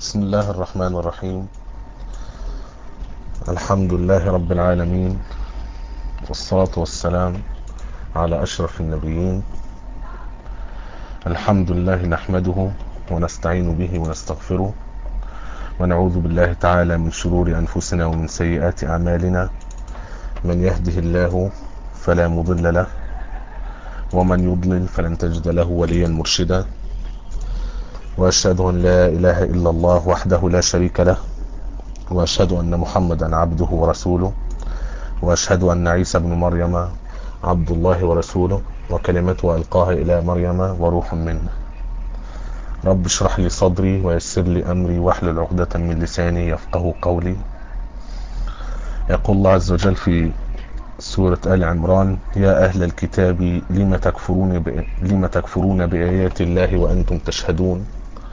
بسم الله الرحمن الرحيم الحمد لله رب العالمين والصلاة والسلام على أشرف النبيين الحمد لله نحمده ونستعين به ونستغفره ونعوذ بالله تعالى من شرور أنفسنا ومن سيئات أعمالنا من يهده الله فلا مضل له ومن يضلل فلن تجد له وليا مرشدا وأشهد أن لا إله إلا الله وحده لا شريك له وأشهد أن محمدا عبده ورسوله وأشهد أن عيسى بن مريم عبد الله ورسوله وكلمته ألقاها إلى مريم وروح منه رب اشرح لي صدري ويسر لي أمري واحلل عقدة من لساني يفقه قولي يقول الله عز وجل في سورة آل عمران يا أهل الكتاب لم تكفرون ب... لم تكفرون بآيات الله وأنتم تشهدون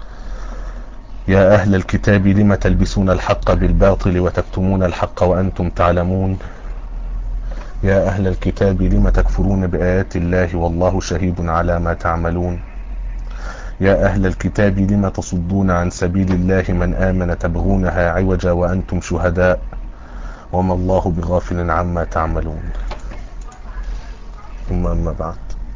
يا أهل الكتاب لم تلبسون الحق بالباطل وتكتمون الحق وأنتم تعلمون يا أهل الكتاب لم تكفرون بآيات الله والله شهيد على ما تعملون يا أهل الكتاب لم تصدون عن سبيل الله من آمن تبغونها عوجا وأنتم شهداء وما الله بغافل عما تعملون ثم أما بعد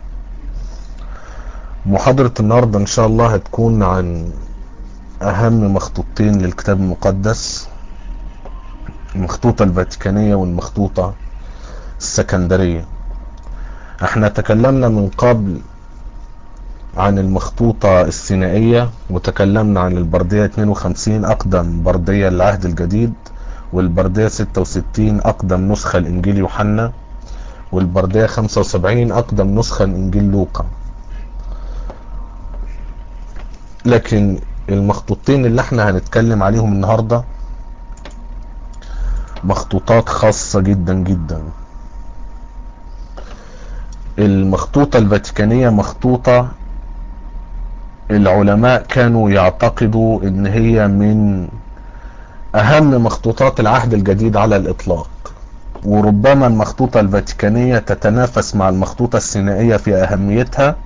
محاضرة النهاردة إن شاء الله هتكون عن أهم مخطوطتين للكتاب المقدس المخطوطة الفاتيكانية والمخطوطة السكندرية احنا تكلمنا من قبل عن المخطوطة السينائية وتكلمنا عن البردية 52 أقدم بردية للعهد الجديد والبردية 66 أقدم نسخة لإنجيل يوحنا والبردية 75 أقدم نسخة لإنجيل لوقا لكن المخطوطين اللي احنا هنتكلم عليهم النهاردة مخطوطات خاصة جدا جدا المخطوطة الفاتيكانية مخطوطة العلماء كانوا يعتقدوا ان هي من اهم مخطوطات العهد الجديد على الاطلاق وربما المخطوطة الفاتيكانية تتنافس مع المخطوطة السينائية في اهميتها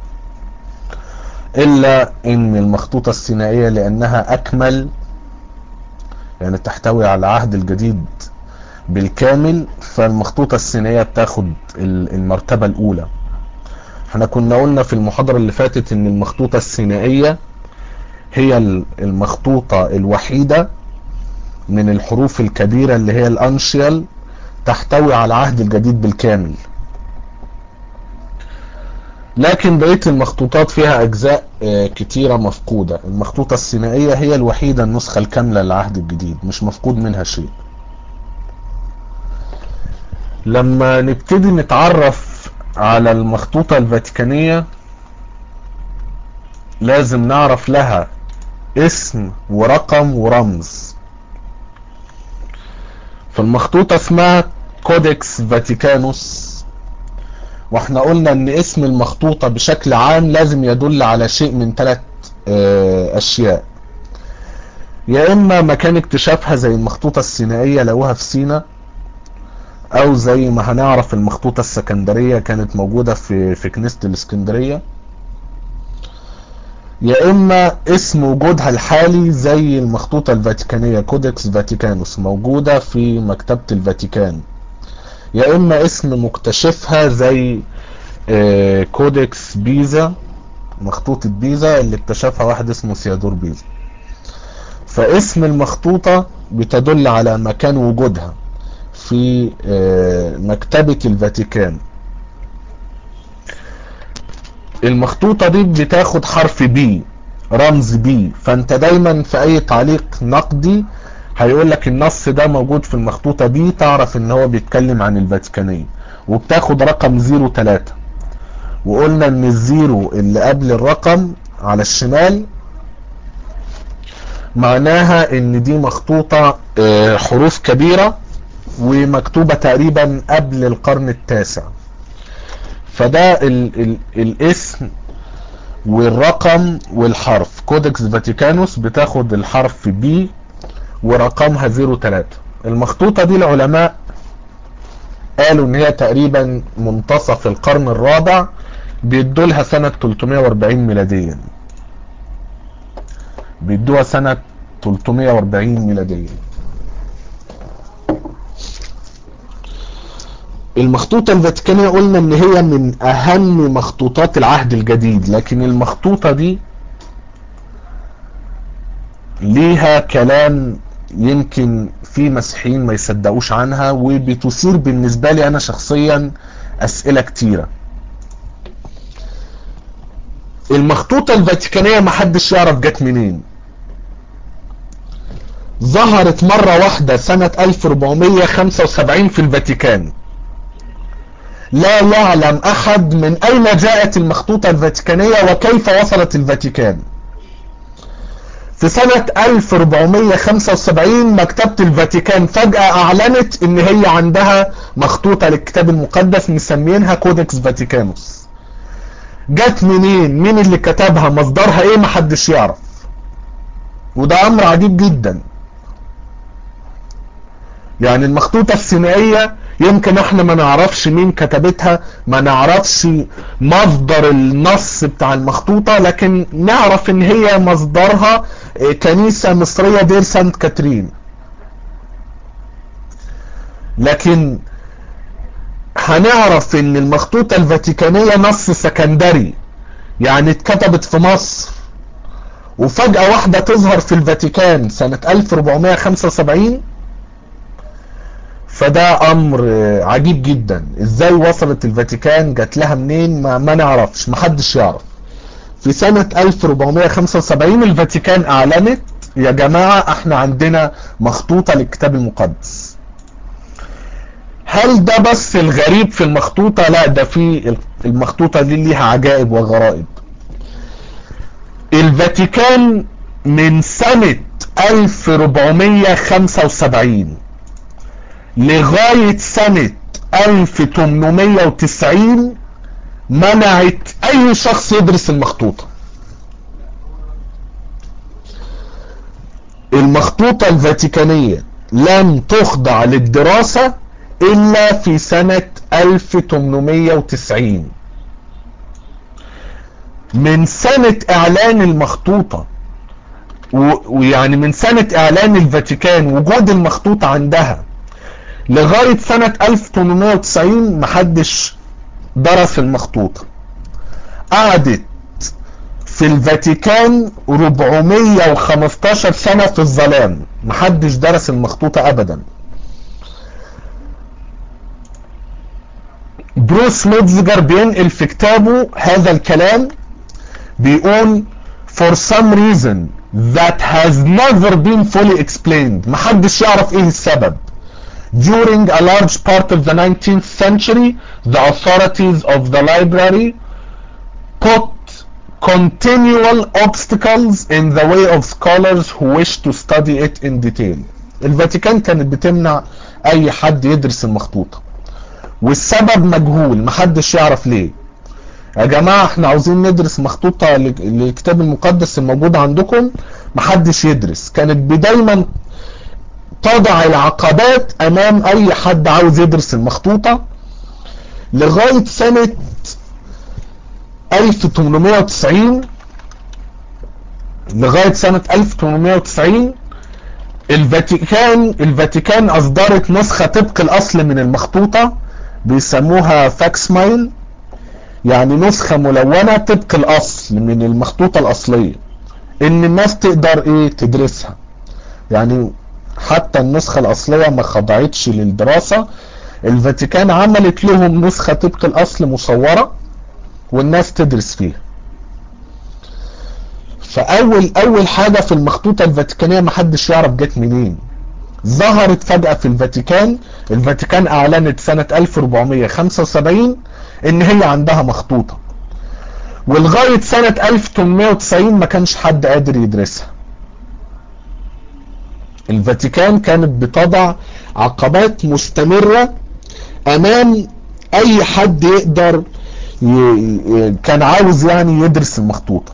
الا ان المخطوطة السينائية لانها اكمل يعني تحتوي على العهد الجديد بالكامل فالمخطوطة السينائية بتاخد المرتبة الاولى احنا كنا قلنا في المحاضرة اللي فاتت ان المخطوطة السينائية هي المخطوطة الوحيدة من الحروف الكبيرة اللي هي الانشيال تحتوي على العهد الجديد بالكامل لكن بقية المخطوطات فيها اجزاء كتيرة مفقودة المخطوطة السينائية هي الوحيدة النسخة الكاملة للعهد الجديد مش مفقود منها شيء لما نبتدي نتعرف على المخطوطة الفاتيكانية لازم نعرف لها اسم ورقم ورمز فالمخطوطة اسمها كودكس فاتيكانوس واحنا قلنا ان اسم المخطوطة بشكل عام لازم يدل على شيء من ثلاث اشياء يا اما مكان اكتشافها زي المخطوطة السينائية لقوها في سينا او زي ما هنعرف المخطوطة السكندرية كانت موجودة في في كنيسة الاسكندرية يا اما اسم وجودها الحالي زي المخطوطة الفاتيكانية كودكس فاتيكانوس موجودة في مكتبة الفاتيكان يا اما اسم مكتشفها زي كودكس بيزا مخطوطة بيزا اللي اكتشفها واحد اسمه سيادور بيزا فاسم المخطوطة بتدل على مكان وجودها في مكتبة الفاتيكان المخطوطة دي بتاخد حرف بي رمز بي فانت دايما في اي تعليق نقدي هيقول لك النص ده موجود في المخطوطة بي تعرف ان هو بيتكلم عن الفاتيكانية وبتاخد رقم زيرو تلاتة وقلنا ان الزيرو اللي قبل الرقم على الشمال معناها ان دي مخطوطة حروف كبيرة ومكتوبة تقريبا قبل القرن التاسع فده ال ال الاسم والرقم والحرف كودكس فاتيكانوس بتاخد الحرف بي ورقمها 03 المخطوطة دي العلماء قالوا ان هي تقريبا منتصف القرن الرابع بيدولها سنة 340 ميلاديا بيدوها سنة 340 ميلادية المخطوطة الفاتيكانية قلنا ان هي من اهم مخطوطات العهد الجديد لكن المخطوطة دي ليها كلام يمكن في مسيحيين ما يصدقوش عنها وبتثير بالنسبة لي انا شخصيا اسئلة كتيرة المخطوطة الفاتيكانية محدش يعرف جت منين ظهرت مرة واحدة سنة 1475 في الفاتيكان لا يعلم احد من اين جاءت المخطوطة الفاتيكانية وكيف وصلت الفاتيكان في سنة 1475 مكتبة الفاتيكان فجأة اعلنت ان هي عندها مخطوطة للكتاب المقدس مسمينها كودكس فاتيكانوس جت منين مين اللي كتبها مصدرها ايه محدش يعرف وده امر عجيب جدا يعني المخطوطة السينائية يمكن احنا ما نعرفش مين كتبتها ما نعرفش مصدر النص بتاع المخطوطة لكن نعرف ان هي مصدرها كنيسة مصرية دير سانت كاترين لكن هنعرف ان المخطوطة الفاتيكانية نص سكندري يعني اتكتبت في مصر وفجأة واحدة تظهر في الفاتيكان سنة 1475 فده امر عجيب جدا ازاي وصلت الفاتيكان جات لها منين ما, ما نعرفش محدش يعرف في سنة 1475 الفاتيكان اعلنت يا جماعة احنا عندنا مخطوطة للكتاب المقدس هل ده بس الغريب في المخطوطة لا ده في المخطوطة دي ليها عجائب وغرائب الفاتيكان من سنة 1475 لغاية سنة 1890 منعت اي شخص يدرس المخطوطة المخطوطة الفاتيكانية لم تخضع للدراسة الا في سنة 1890 من سنة اعلان المخطوطة ويعني من سنة اعلان الفاتيكان وجود المخطوطة عندها لغاية سنة 1890 محدش درس المخطوطة قعدت في الفاتيكان 415 سنة في الظلام محدش درس المخطوطة ابدا بروس ميتزجر بينقل في كتابه هذا الكلام بيقول for some reason that has never been fully explained محدش يعرف ايه السبب During a large part of the 19th century, the authorities of the library put continual obstacles in the way of scholars who wish to study it in detail. الفاتيكان كانت بتمنع اي حد يدرس المخطوطة والسبب مجهول محدش يعرف ليه يا جماعة احنا عاوزين ندرس مخطوطة للكتاب المقدس الموجود عندكم محدش يدرس كانت دايما تضع العقبات امام اي حد عاوز يدرس المخطوطة لغاية سنة 1890 لغاية سنة 1890 الفاتيكان الفاتيكان اصدرت نسخة طبق الاصل من المخطوطة بيسموها فاكس مايل يعني نسخة ملونة طبق الاصل من المخطوطة الاصلية ان الناس تقدر ايه تدرسها يعني حتى النسخة الاصلية ما خضعتش للدراسة الفاتيكان عملت لهم نسخة طبق الاصل مصورة والناس تدرس فيها فاول اول حاجة في المخطوطة الفاتيكانية محدش يعرف جت منين ظهرت فجأة في الفاتيكان الفاتيكان اعلنت سنة 1475 ان هي عندها مخطوطة ولغاية سنة 1890 ما كانش حد قادر يدرسها الفاتيكان كانت بتضع عقبات مستمرة امام اي حد يقدر ي... كان عاوز يعني يدرس المخطوطة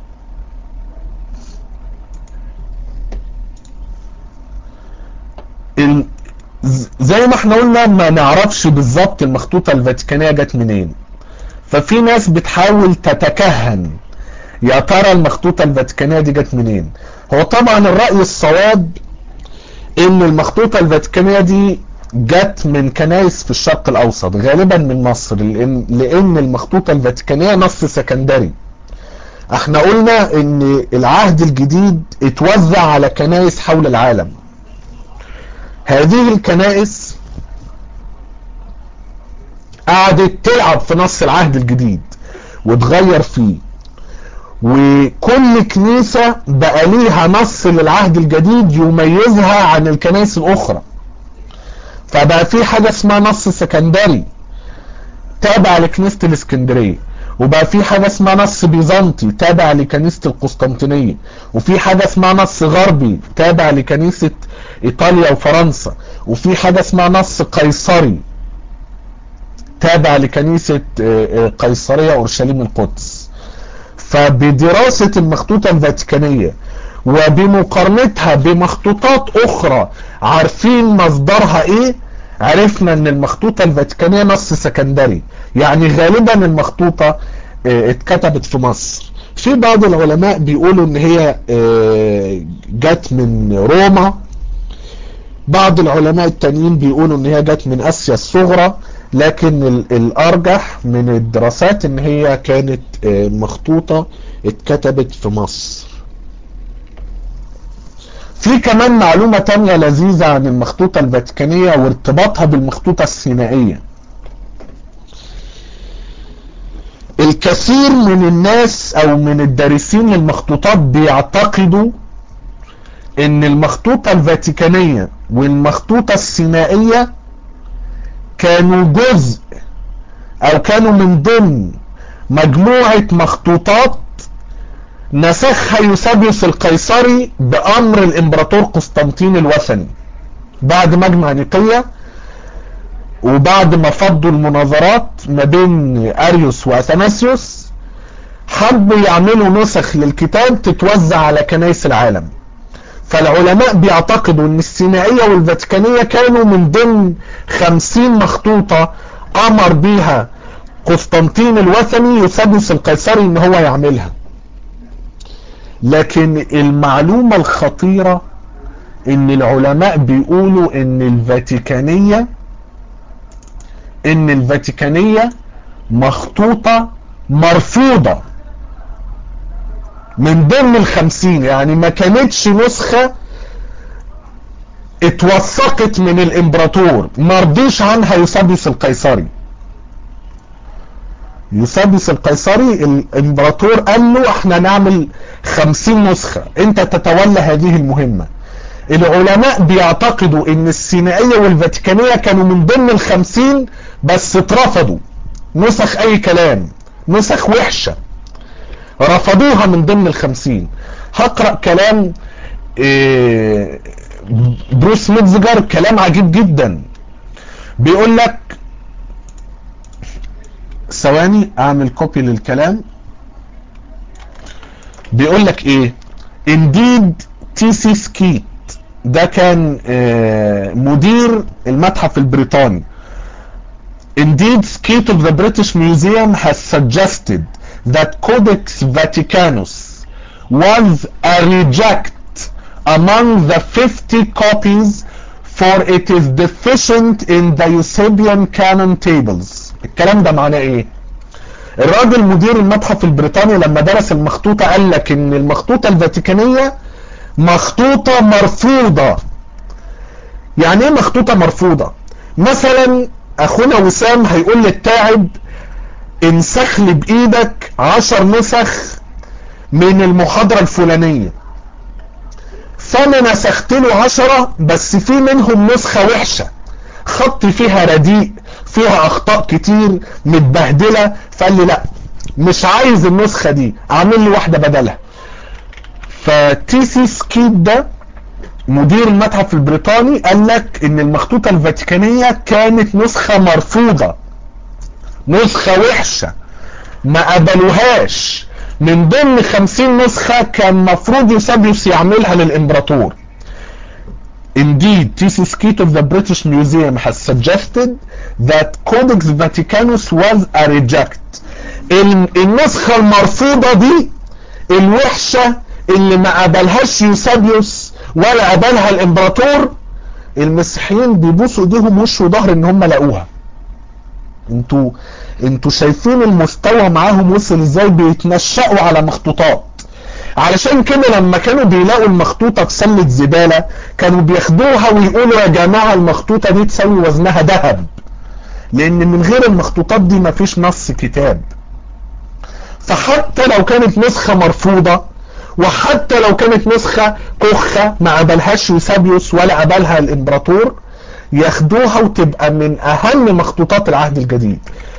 ال... زي ما احنا قلنا ما نعرفش بالظبط المخطوطة الفاتيكانية جت منين ففي ناس بتحاول تتكهن يا ترى المخطوطة الفاتيكانية دي جت منين هو طبعا الرأي الصواب ان المخطوطة الفاتيكانية دي جت من كنائس في الشرق الاوسط غالبا من مصر لان, لأن المخطوطة الفاتيكانية نص سكندري احنا قلنا ان العهد الجديد اتوزع على كنائس حول العالم هذه الكنائس قعدت تلعب في نص العهد الجديد وتغير فيه وكل كنيسة بقى ليها نص للعهد الجديد يميزها عن الكنائس الاخرى فبقى في حاجة اسمها نص سكندري تابع لكنيسة الاسكندرية وبقى في حاجة اسمها نص بيزنطي تابع لكنيسة القسطنطينية وفي حاجة اسمها نص غربي تابع لكنيسة ايطاليا وفرنسا وفي حاجة اسمها نص قيصري تابع لكنيسة قيصرية اورشليم القدس فبدراسة المخطوطة الفاتيكانية وبمقارنتها بمخطوطات اخرى عارفين مصدرها ايه عرفنا ان المخطوطة الفاتيكانية نص سكندري يعني غالبا المخطوطة اتكتبت في مصر في بعض العلماء بيقولوا ان هي جت من روما بعض العلماء التانيين بيقولوا ان هي جت من اسيا الصغرى لكن الارجح من الدراسات ان هي كانت مخطوطة اتكتبت في مصر في كمان معلومة تانية لذيذة عن المخطوطة الفاتيكانية وارتباطها بالمخطوطة السينائية الكثير من الناس او من الدارسين للمخطوطات بيعتقدوا ان المخطوطة الفاتيكانية والمخطوطة السينائية كانوا جزء او كانوا من ضمن مجموعة مخطوطات نسخها يوسابيوس القيصري بامر الامبراطور قسطنطين الوثني بعد مجمع نيقية وبعد ما فضوا المناظرات ما بين اريوس واثناسيوس حبوا يعملوا نسخ للكتاب تتوزع على كنائس العالم فالعلماء بيعتقدوا ان السينائية والفاتيكانية كانوا من ضمن خمسين مخطوطة امر بيها قسطنطين الوثني يوسابيوس القيصري ان هو يعملها لكن المعلومة الخطيرة ان العلماء بيقولوا ان الفاتيكانية ان الفاتيكانية مخطوطة مرفوضة من ضمن الخمسين يعني ما كانتش نسخة اتوثقت من الامبراطور مرضيش عنها يوسابيوس القيصري يوسابيوس القيصري الامبراطور قال له احنا نعمل خمسين نسخة انت تتولى هذه المهمة العلماء بيعتقدوا ان السينائية والفاتيكانية كانوا من ضمن الخمسين بس اترفضوا نسخ اي كلام نسخ وحشة رفضوها من ضمن الخمسين هقرأ كلام إيه بروس ميتزجر كلام عجيب جدا بيقول لك ثواني اعمل كوبي للكلام بيقول لك ايه انديد تي سي سكيت ده كان آه مدير المتحف البريطاني Indeed, Skeet of the British Museum has suggested that Codex Vaticanus was a reject among the 50 copies for it is deficient in the Eusebian canon tables الكلام ده معناه ايه الراجل مدير المتحف البريطاني لما درس المخطوطة قال لك ان المخطوطة الفاتيكانية مخطوطة مرفوضة يعني ايه مخطوطة مرفوضة مثلا اخونا وسام هيقول للتاعب انسخ لي بايدك عشر نسخ من المحاضرة الفلانية فانا نسخت له عشرة بس في منهم نسخة وحشة خط فيها رديء فيها اخطاء كتير متبهدلة فقال لي لا مش عايز النسخة دي اعمل لي واحدة بدلها فتي سي سكيت ده مدير المتحف البريطاني قال لك ان المخطوطة الفاتيكانية كانت نسخة مرفوضة نسخة وحشة ما قبلوهاش من ضمن خمسين نسخة كان مفروض يوسابيوس يعملها للامبراطور Indeed, T.C. Skeet of the British Museum has suggested that Codex Vaticanus was a reject. النسخة المرفوضة دي الوحشة اللي ما قبلهاش يوسابيوس ولا قبلها الامبراطور المسيحيين بيبوسوا ايديهم وش وظهر ان هم لقوها انتوا انتوا شايفين المستوى معاهم وصل ازاي بيتنشأوا على مخطوطات علشان كده لما كانوا بيلاقوا المخطوطة في سلة زبالة كانوا بياخدوها ويقولوا يا جماعة المخطوطة دي تساوي وزنها ذهب لان من غير المخطوطات دي مفيش نص كتاب فحتى لو كانت نسخة مرفوضة وحتى لو كانت نسخة كخة ما قبلهاش يوسابيوس ولا قبلها الامبراطور ياخدوها وتبقى من اهم مخطوطات العهد الجديد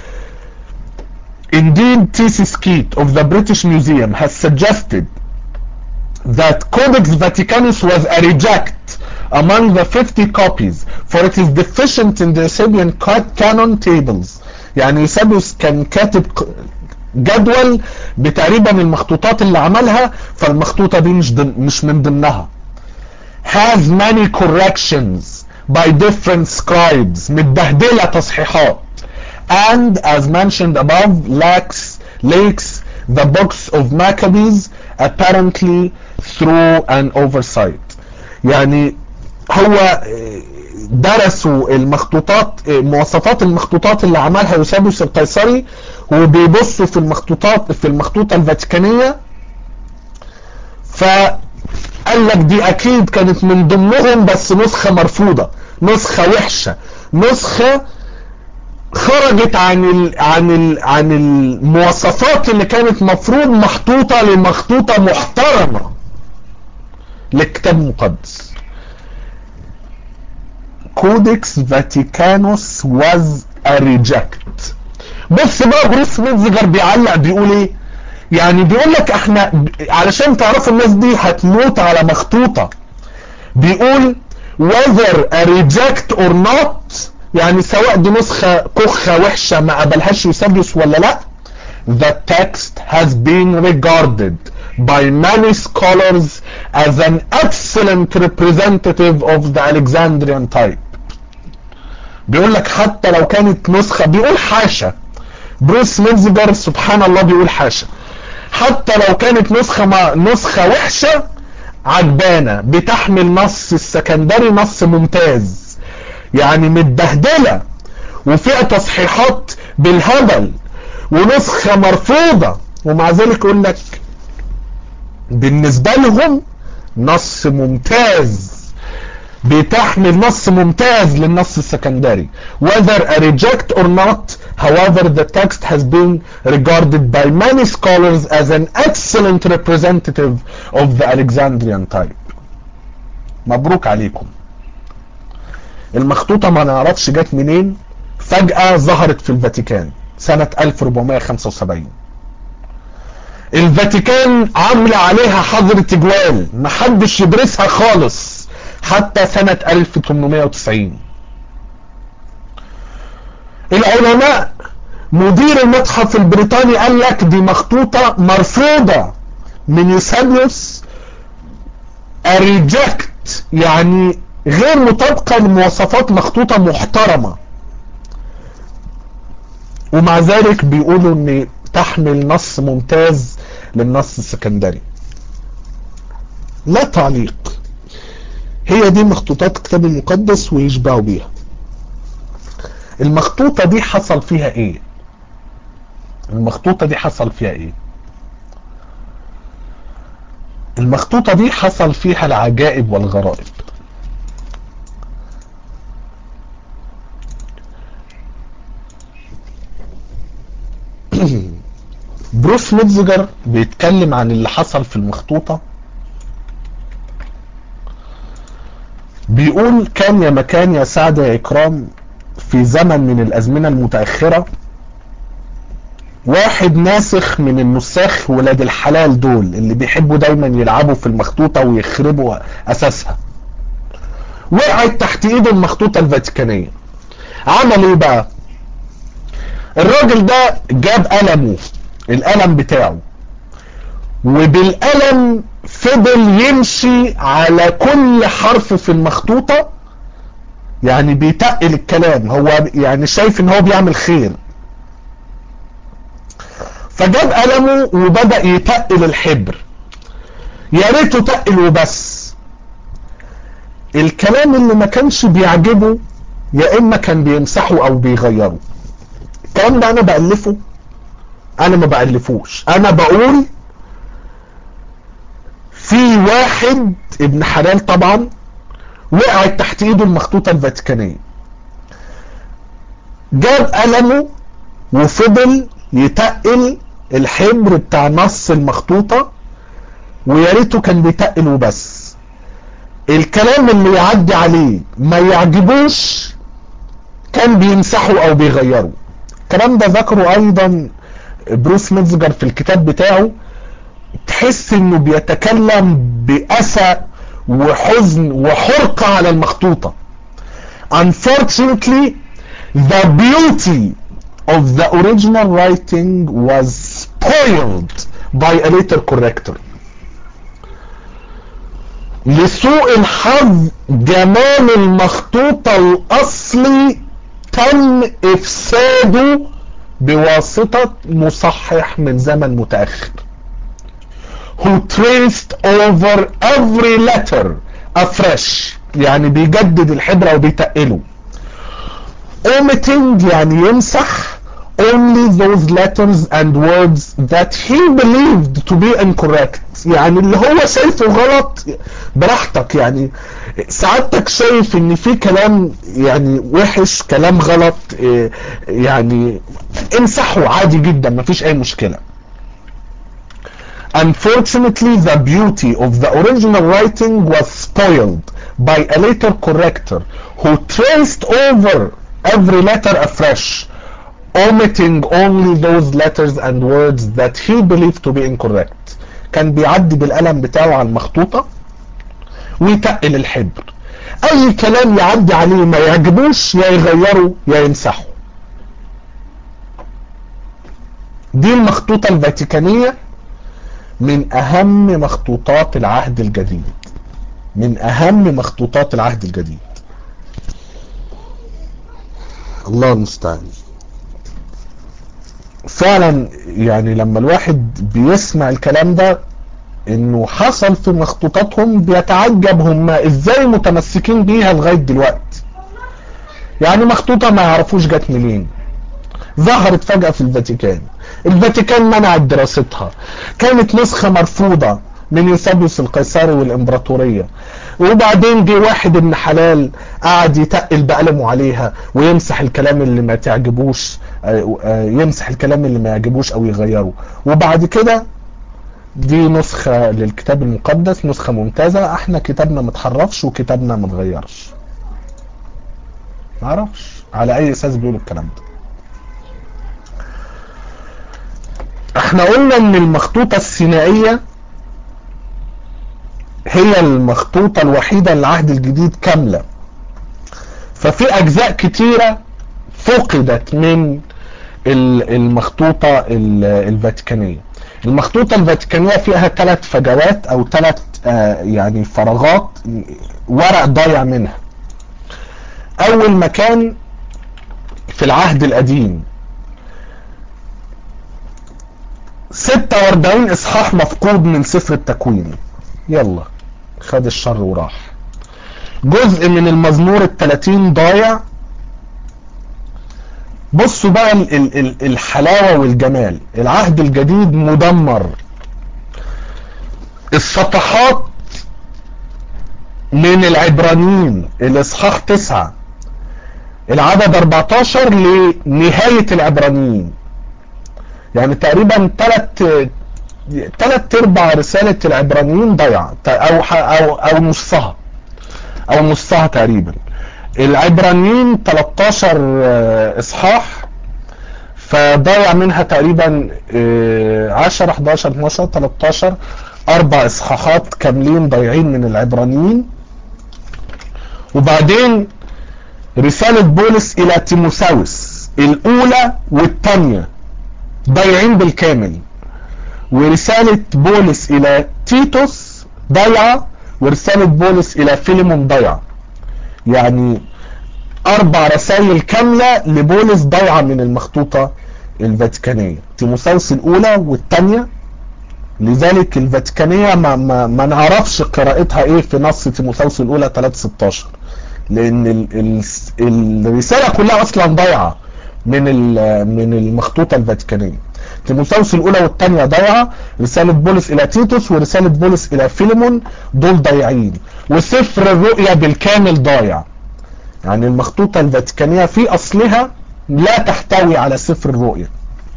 Indeed, T.C. Skeet of the British Museum has suggested that Codex Vaticanus was a reject among the 50 copies for it is deficient in the Eusebian canon tables يعني يوسابيوس كان كاتب جدول بتقريبا المخطوطات اللي عملها فالمخطوطة دي مش, دم مش من ضمنها has many corrections by different scribes متبهدلة تصحيحات and as mentioned above lacks lacks the books of Maccabees apparently through an oversight يعني هو درسوا المخطوطات مواصفات المخطوطات اللي عملها يوسابيوس القيصري وبيبصوا في المخطوطات في المخطوطة الفاتيكانية فقال لك دي اكيد كانت من ضمنهم بس نسخة مرفوضة نسخة وحشة نسخة خرجت عن ال عن ال عن المواصفات اللي كانت مفروض محطوطة لمخطوطة محترمة للكتاب المقدس كودكس فاتيكانوس واز ا ريجكت بص بقى بروس ميتزجر بيعلق بيقول ايه يعني بيقول لك احنا علشان تعرفوا الناس دي هتموت على مخطوطة بيقول whether a reject or not يعني سواء دي نسخة كخة وحشة ما قبلهاش يوسابيوس ولا لا the text has been regarded by many scholars as an excellent representative of the Alexandrian type بيقول لك حتى لو كانت نسخة بيقول حاشا بروس ميتزجر سبحان الله بيقول حاشا حتى لو كانت نسخة ما نسخة وحشة عجبانة بتحمل نص السكندري نص ممتاز يعني متبهدلة وفيها تصحيحات بالهبل ونسخة مرفوضة ومع ذلك يقول لك بالنسبة لهم نص ممتاز بتحمل نص ممتاز للنص السكندري whether a reject or not however the text has been regarded by many scholars as an excellent representative of the Alexandrian type مبروك عليكم المخطوطة ما نعرفش جت منين فجأة ظهرت في الفاتيكان سنة 1475 الفاتيكان عاملة عليها حظر تجوال محدش يدرسها خالص حتى سنة 1890 العلماء مدير المتحف البريطاني قال لك دي مخطوطة مرفوضة من يوسابيوس ريجكت يعني غير مطابقة لمواصفات مخطوطة محترمة ومع ذلك بيقولوا ان تحمل نص ممتاز للنص السكندري لا تعليق هي دي مخطوطات الكتاب المقدس ويشبعوا بيها المخطوطة دي حصل فيها ايه المخطوطة دي حصل فيها ايه المخطوطة دي حصل فيها العجائب والغرائب بروس ميتزجر بيتكلم عن اللي حصل في المخطوطة بيقول كان يا مكان يا سعد يا إكرام في زمن من الأزمنة المتأخرة واحد ناسخ من النساخ ولاد الحلال دول اللي بيحبوا دايما يلعبوا في المخطوطة ويخربوا أساسها وقعت تحت ايده المخطوطة الفاتيكانية عمل ايه بقى الراجل ده جاب قلمه القلم بتاعه وبالقلم فضل يمشي على كل حرف في المخطوطة يعني بيتقل الكلام هو يعني شايف ان هو بيعمل خير فجاب قلمه وبدأ يتقل الحبر يا ريته تقل وبس الكلام اللي ما كانش بيعجبه يا اما كان بيمسحه او بيغيره الكلام ده انا بألفه انا ما بألفوش انا بقول في واحد ابن حلال طبعا وقعت تحت ايده المخطوطة الفاتيكانية جاب قلمه وفضل يتقل الحبر بتاع نص المخطوطة ويا ريته كان بيتقل وبس الكلام اللي يعدي عليه ما يعجبوش كان بيمسحه او بيغيره الكلام ده ذكره ايضا بروس ميتزجر في الكتاب بتاعه تحس انه بيتكلم بأسى وحزن وحرقة على المخطوطة unfortunately the beauty of the original writing was spoiled by a later corrector لسوء الحظ جمال المخطوطة الأصلي تم إفساده بواسطة مصحح من زمن متأخر who traced over every letter afresh يعني بيجدد الحبرة وبيتقله omitting يعني يمسح only those letters and words that he believed to be incorrect يعني اللي هو شايفه غلط براحتك يعني سعادتك شايف ان في كلام يعني وحش كلام غلط يعني امسحه عادي جدا مفيش اي مشكلة Unfortunately, the beauty of the original writing was spoiled by a later corrector who traced over every letter afresh, omitting only those letters and words that he believed to be incorrect. كان بيعدي بالقلم بتاعه على المخطوطة ويتقل الحبر. أي كلام يعدي عليه ما يعجبوش يا يغيره يا يمسحه. دي المخطوطة الفاتيكانية من اهم مخطوطات العهد الجديد من اهم مخطوطات العهد الجديد الله المستعان فعلا يعني لما الواحد بيسمع الكلام ده انه حصل في مخطوطاتهم بيتعجب هم ازاي متمسكين بيها لغايه دلوقتي يعني مخطوطه ما يعرفوش جت منين ظهرت فجأة في الفاتيكان الفاتيكان منعت دراستها كانت نسخة مرفوضة من يوسابيوس القيصري والامبراطورية وبعدين جه واحد ابن حلال قعد يتقل بقلمه عليها ويمسح الكلام اللي ما تعجبوش يمسح الكلام اللي ما يعجبوش او يغيره وبعد كده دي نسخة للكتاب المقدس نسخة ممتازة احنا كتابنا متحرفش وكتابنا متغيرش معرفش على اي اساس بيقولوا الكلام ده احنا قلنا ان المخطوطة السينائية هي المخطوطة الوحيدة للعهد الجديد كاملة ففي اجزاء كتيرة فقدت من المخطوطة الفاتيكانية المخطوطة الفاتيكانية فيها ثلاث فجوات او ثلاث يعني فراغات ورق ضايع منها اول مكان في العهد القديم 46 اصحاح مفقود من سفر التكوين يلا خد الشر وراح جزء من المزمور التلاتين ضايع بصوا بقى ال ال ال الحلاوة والجمال العهد الجديد مدمر الصفحات من العبرانيين الاصحاح تسعة العدد 14 لنهاية العبرانيين يعني تقريبا ثلاث ثلاث ارباع رسالة العبرانيين ضيع او او او نصها او نصها تقريبا العبرانيين 13 اصحاح فضيع منها تقريبا 10 11 12 13 اربع اصحاحات كاملين ضايعين من العبرانيين وبعدين رسالة بولس الى تيموساوس الاولى والثانيه ضايعين بالكامل ورسالة بولس الى تيتوس ضايعة ورسالة بولس الى فيليمون ضايعة يعني اربع رسائل كاملة لبولس ضايعة من المخطوطة الفاتيكانية تيموساوس الاولى والثانية لذلك الفاتيكانية ما, ما, ما نعرفش قراءتها ايه في نص تيموثاوس الاولى 3:16 لان ال ال الرسالة كلها اصلا ضايعة من من المخطوطة الفاتيكانية تيموثاوس الاولى والثانية ضايعة رسالة بولس الى تيتوس ورسالة بولس الى فيليمون دول ضايعين وسفر الرؤيا بالكامل ضايع يعني المخطوطة الفاتيكانية في اصلها لا تحتوي على سفر الرؤيا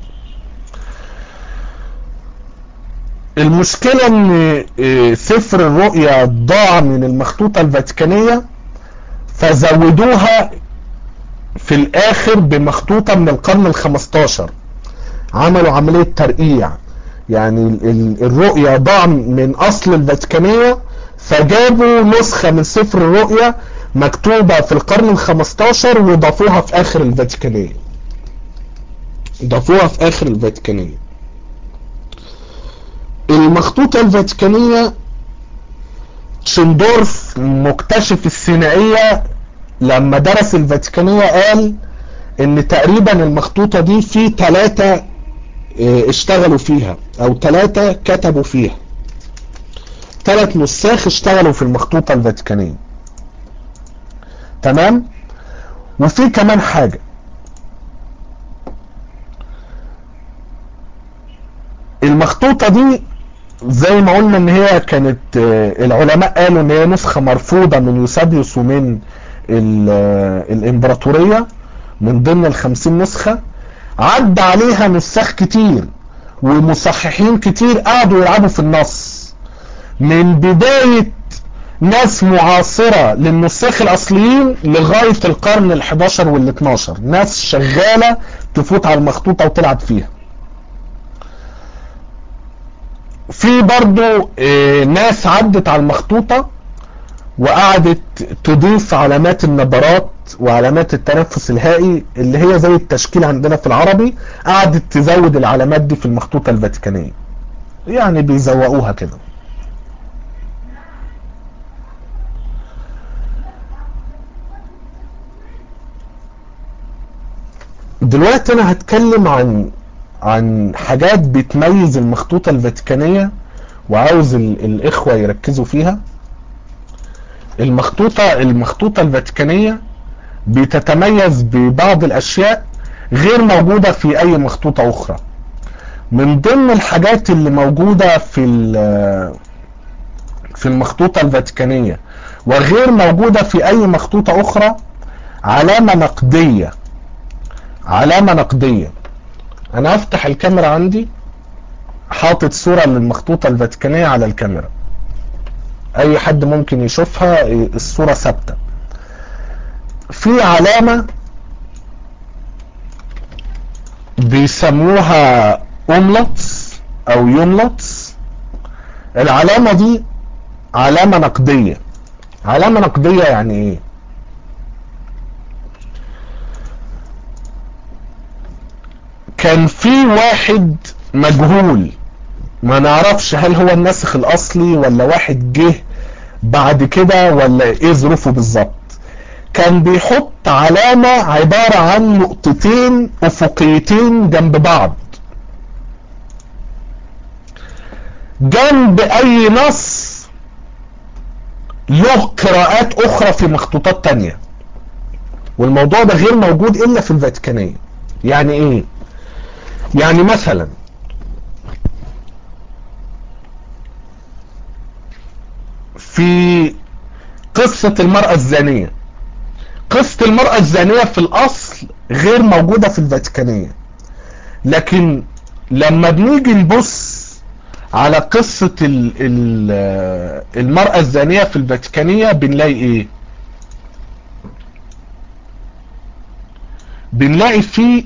المشكلة ان سفر الرؤيا ضاع من المخطوطة الفاتيكانية فزودوها في الاخر بمخطوطة من القرن الخمستاشر عملوا عملية ترقيع يعني الرؤيا ضاع من اصل الفاتيكانية فجابوا نسخة من سفر الرؤيا مكتوبة في القرن الخمستاشر وضافوها في اخر الفاتيكانية ضافوها في اخر الفاتيكانية المخطوطة الفاتيكانية تشندورف مكتشف السينائية لما درس الفاتيكانية قال ان تقريبا المخطوطة دي في ثلاثة اشتغلوا فيها او ثلاثة كتبوا فيها ثلاث نساخ اشتغلوا في المخطوطة الفاتيكانية تمام وفي كمان حاجة المخطوطة دي زي ما قلنا ان هي كانت العلماء قالوا ان هي نسخة مرفوضة من يوسابيوس ومن الامبراطورية من ضمن الخمسين نسخة عدى عليها نساخ كتير ومصححين كتير قعدوا يلعبوا في النص من بداية ناس معاصرة للنساخ الاصليين لغاية القرن ال11 وال12 ناس شغالة تفوت على المخطوطة وتلعب فيها في برضو ناس عدت على المخطوطة وقعدت تضيف علامات النبرات وعلامات التنفس الهائي اللي هي زي التشكيل عندنا في العربي قعدت تزود العلامات دي في المخطوطة الفاتيكانية يعني بيزوقوها كده دلوقتي انا هتكلم عن عن حاجات بتميز المخطوطة الفاتيكانية وعاوز الاخوة يركزوا فيها المخطوطة المخطوطة الفاتيكانية بتتميز ببعض الاشياء غير موجودة في اي مخطوطة اخرى من ضمن الحاجات اللي موجودة في في المخطوطة الفاتيكانية وغير موجودة في اي مخطوطة اخرى علامة نقدية علامة نقدية انا هفتح الكاميرا عندي حاطط صورة للمخطوطة الفاتيكانية على الكاميرا اي حد ممكن يشوفها الصورة ثابتة في علامة بيسموها اوملتس او يوملتس العلامة دي علامة نقدية علامة نقدية يعني ايه كان في واحد مجهول ما نعرفش هل هو الناسخ الاصلي ولا واحد جه بعد كده ولا ايه ظروفه بالظبط كان بيحط علامة عبارة عن نقطتين افقيتين جنب بعض جنب اي نص له قراءات اخرى في مخطوطات تانية والموضوع ده غير موجود الا في الفاتيكانية يعني ايه يعني مثلا في قصة المرأة الزانية قصة المرأة الزانية في الأصل غير موجودة في الفاتيكانية لكن لما بنيجي نبص على قصة ال ال المرأة الزانية في الفاتيكانية بنلاقي ايه بنلاقي فيه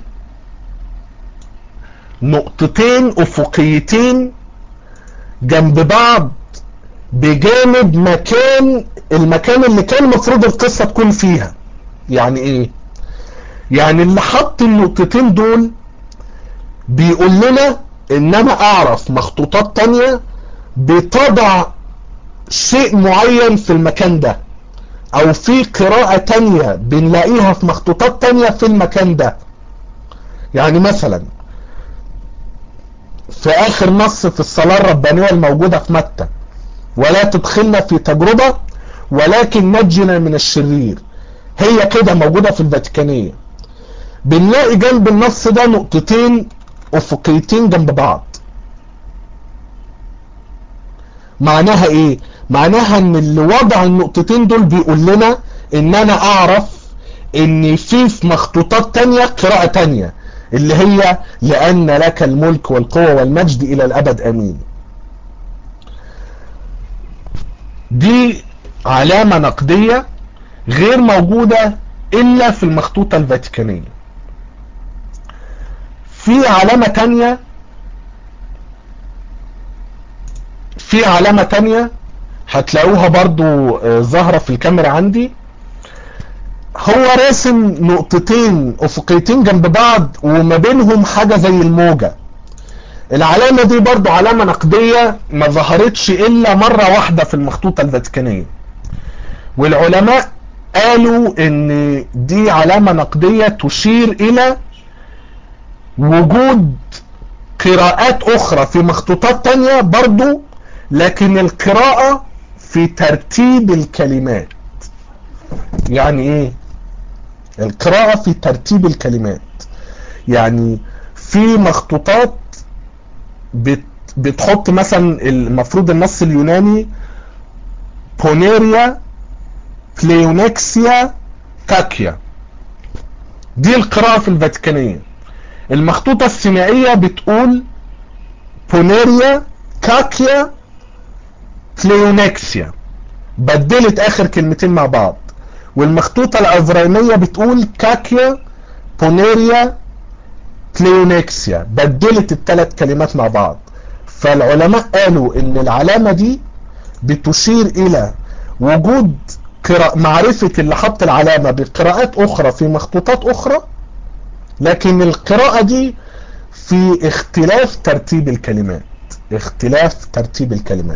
نقطتين افقيتين جنب بعض بجانب مكان المكان اللي كان المفروض القصة تكون فيها يعني ايه يعني اللي حط النقطتين دول بيقول لنا ان انا اعرف مخطوطات تانية بتضع شيء معين في المكان ده او في قراءة تانية بنلاقيها في مخطوطات تانية في المكان ده يعني مثلا في اخر نص في الصلاة الربانية الموجودة في متى ولا تدخلنا في تجربة ولكن نجنا من الشرير هي كده موجودة في الفاتيكانية بنلاقي جنب النص ده نقطتين افقيتين جنب بعض معناها ايه معناها ان اللي وضع النقطتين دول بيقول لنا ان انا اعرف ان في في مخطوطات تانية قراءة تانية اللي هي لان لك الملك والقوة والمجد الى الابد امين دي علامة نقدية غير موجودة الا في المخطوطة الفاتيكانية في علامة تانية في علامة تانية هتلاقوها برضو ظاهرة في الكاميرا عندي هو راسم نقطتين افقيتين جنب بعض وما بينهم حاجة زي الموجة العلامة دي برضو علامة نقدية ما ظهرتش الا مرة واحدة في المخطوطة الفاتيكانية والعلماء قالوا ان دي علامة نقدية تشير الى وجود قراءات اخرى في مخطوطات تانية برضو لكن القراءة في ترتيب الكلمات يعني ايه القراءة في ترتيب الكلمات يعني في مخطوطات بت بتحط مثلا المفروض النص اليوناني بونيريا كليونكسيا كاكيا دي القراءة في الفاتيكانية المخطوطة السينائية بتقول بونيريا كاكيا كليونكسيا بدلت اخر كلمتين مع بعض والمخطوطة العبرانية بتقول كاكيا بونيريا كليونكسيا بدلت الثلاث كلمات مع بعض فالعلماء قالوا ان العلامة دي بتشير الى وجود معرفة اللي حط العلامة بقراءات اخرى في مخطوطات اخرى لكن القراءة دي في اختلاف ترتيب الكلمات اختلاف ترتيب الكلمات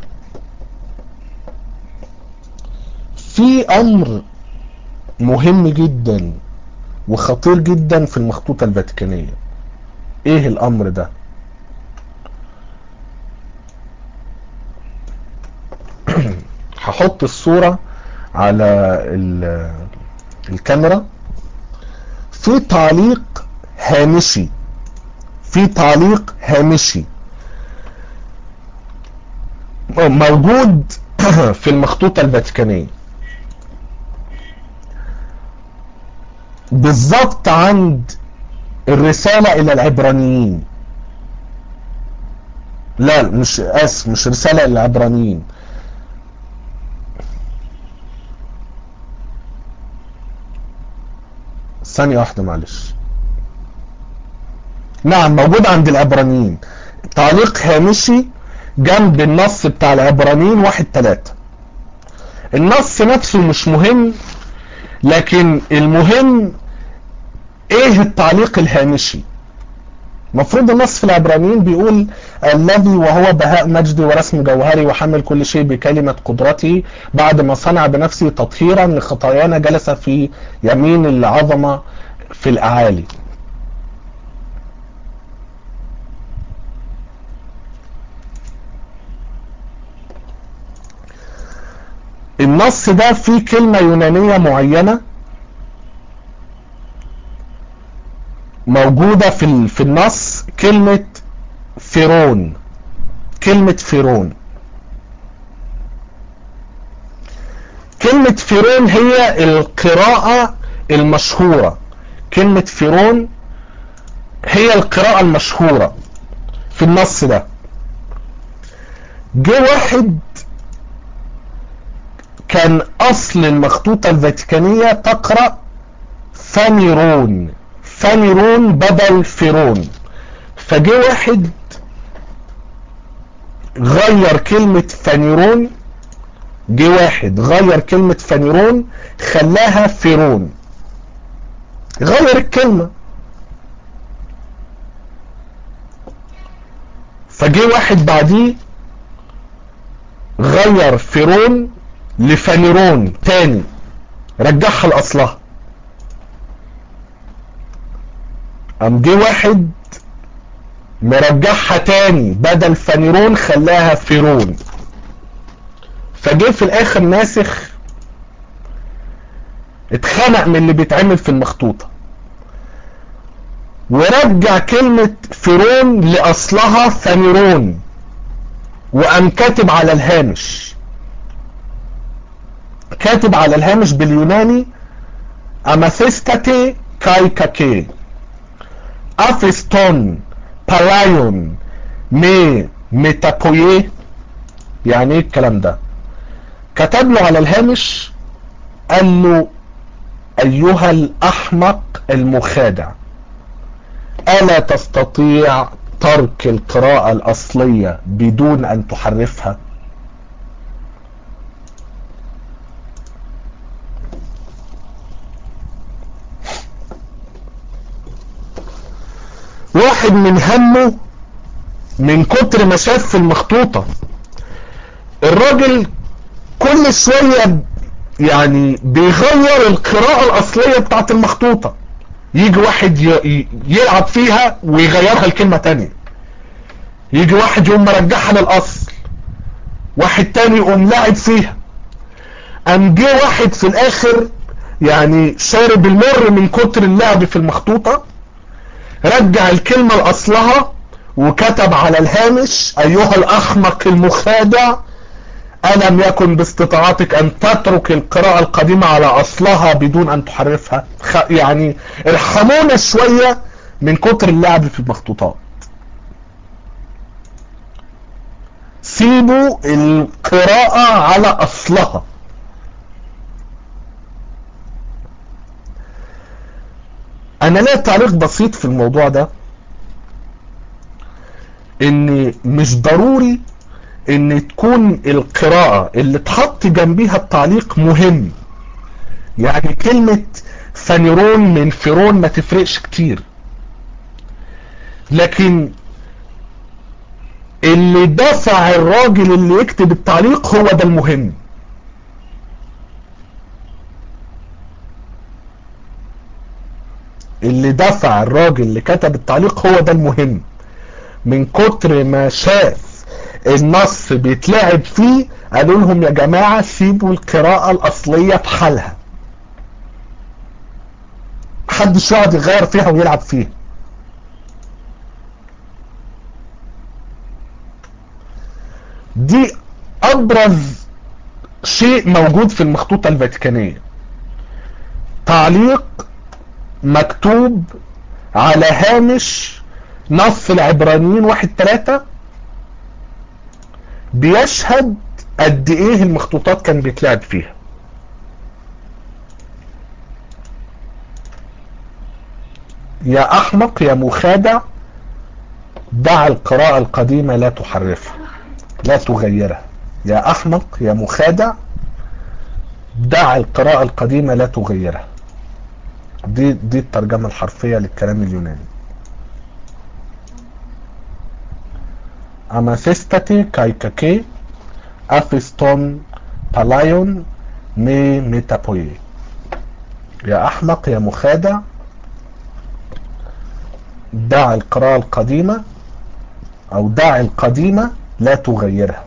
في امر مهم جدا وخطير جدا في المخطوطة الفاتيكانية ايه الامر ده هحط الصورة على الكاميرا في تعليق هامشي في تعليق هامشي موجود في المخطوطة الفاتيكانية بالظبط عند الرسالة الى العبرانيين لا مش اسف مش رسالة الى العبرانيين ثانية واحدة معلش نعم موجود عند العبرانيين تعليق هامشي جنب النص بتاع العبرانيين واحد تلاتة النص نفسه مش مهم لكن المهم ايه التعليق الهامشي مفروض النص في العبرانيين بيقول الذي وهو بهاء مجدي ورسم جوهري وحمل كل شيء بكلمة قدرته بعد ما صنع بنفسه تطهيرا لخطايانا جلس في يمين العظمة في الأعالي النص ده فيه كلمة يونانية معينة موجودة في في النص كلمة فيرون كلمة فيرون كلمة فيرون هي القراءة المشهورة كلمة فيرون هي القراءة المشهورة في النص ده جه واحد كان اصل المخطوطة الفاتيكانية تقرأ فانيرون فانيرون بدل فيرون فجه واحد غير كلمة فانيرون جه واحد غير كلمة فانيرون خلاها فيرون غير الكلمة فجه واحد بعديه غير فيرون لفانيرون تاني رجعها لاصلها قام جه واحد مرجعها تاني بدل فانيرون خلاها فيرون فجه في الاخر ناسخ اتخنق من اللي بيتعمل في المخطوطة ورجع كلمة فيرون لأصلها فانيرون وقام كاتب على الهامش كاتب على الهامش باليوناني أماثيستاتي كايكاكي أفستون بالايون مي ميتابويه يعني ايه الكلام ده كتب له على الهامش قال له ايها الاحمق المخادع الا تستطيع ترك القراءة الاصلية بدون ان تحرفها واحد من همه من كتر ما شاف في المخطوطة الراجل كل شوية يعني بيغير القراءة الأصلية بتاعت المخطوطة يجي واحد يلعب فيها ويغيرها لكلمة تانية يجي واحد يقوم مرجعها للأصل واحد تاني يقوم لاعب فيها قام جه واحد في الآخر يعني شارب المر من كتر اللعب في المخطوطة رجع الكلمة لأصلها وكتب على الهامش أيها الأحمق المخادع ألم يكن باستطاعتك أن تترك القراءة القديمة على أصلها بدون أن تحرفها يعني ارحمونا شوية من كتر اللعب في المخطوطات سيبوا القراءة على أصلها أنا ليا تعليق بسيط في الموضوع ده ان مش ضروري ان تكون القراءة اللي تحط جنبيها التعليق مهم يعني كلمة فانيرون من فيرون ما تفرقش كتير لكن اللي دفع الراجل اللي يكتب التعليق هو ده المهم اللي دفع الراجل اللي كتب التعليق هو ده المهم من كتر ما شاف النص بيتلعب فيه قالوا لهم يا جماعة سيبوا القراءة الأصلية بحالها محدش يقعد يغير فيها ويلعب فيها دي أبرز شيء موجود في المخطوطة الفاتيكانية تعليق مكتوب على هامش نص العبرانيين واحد تلاتة بيشهد قد ايه المخطوطات كان بيتلعب فيها يا احمق يا مخادع دع القراءة القديمة لا تحرفها لا تغيرها يا احمق يا مخادع دع القراءة القديمة لا تغيرها دي دي الترجمة الحرفية للكلام اليوناني αμαθέστατη καϊκακέ αφιστον بالايون مي ميتابوي يا أحمق يا مخادع دع القراءة القديمة أو دع القديمة لا تغيرها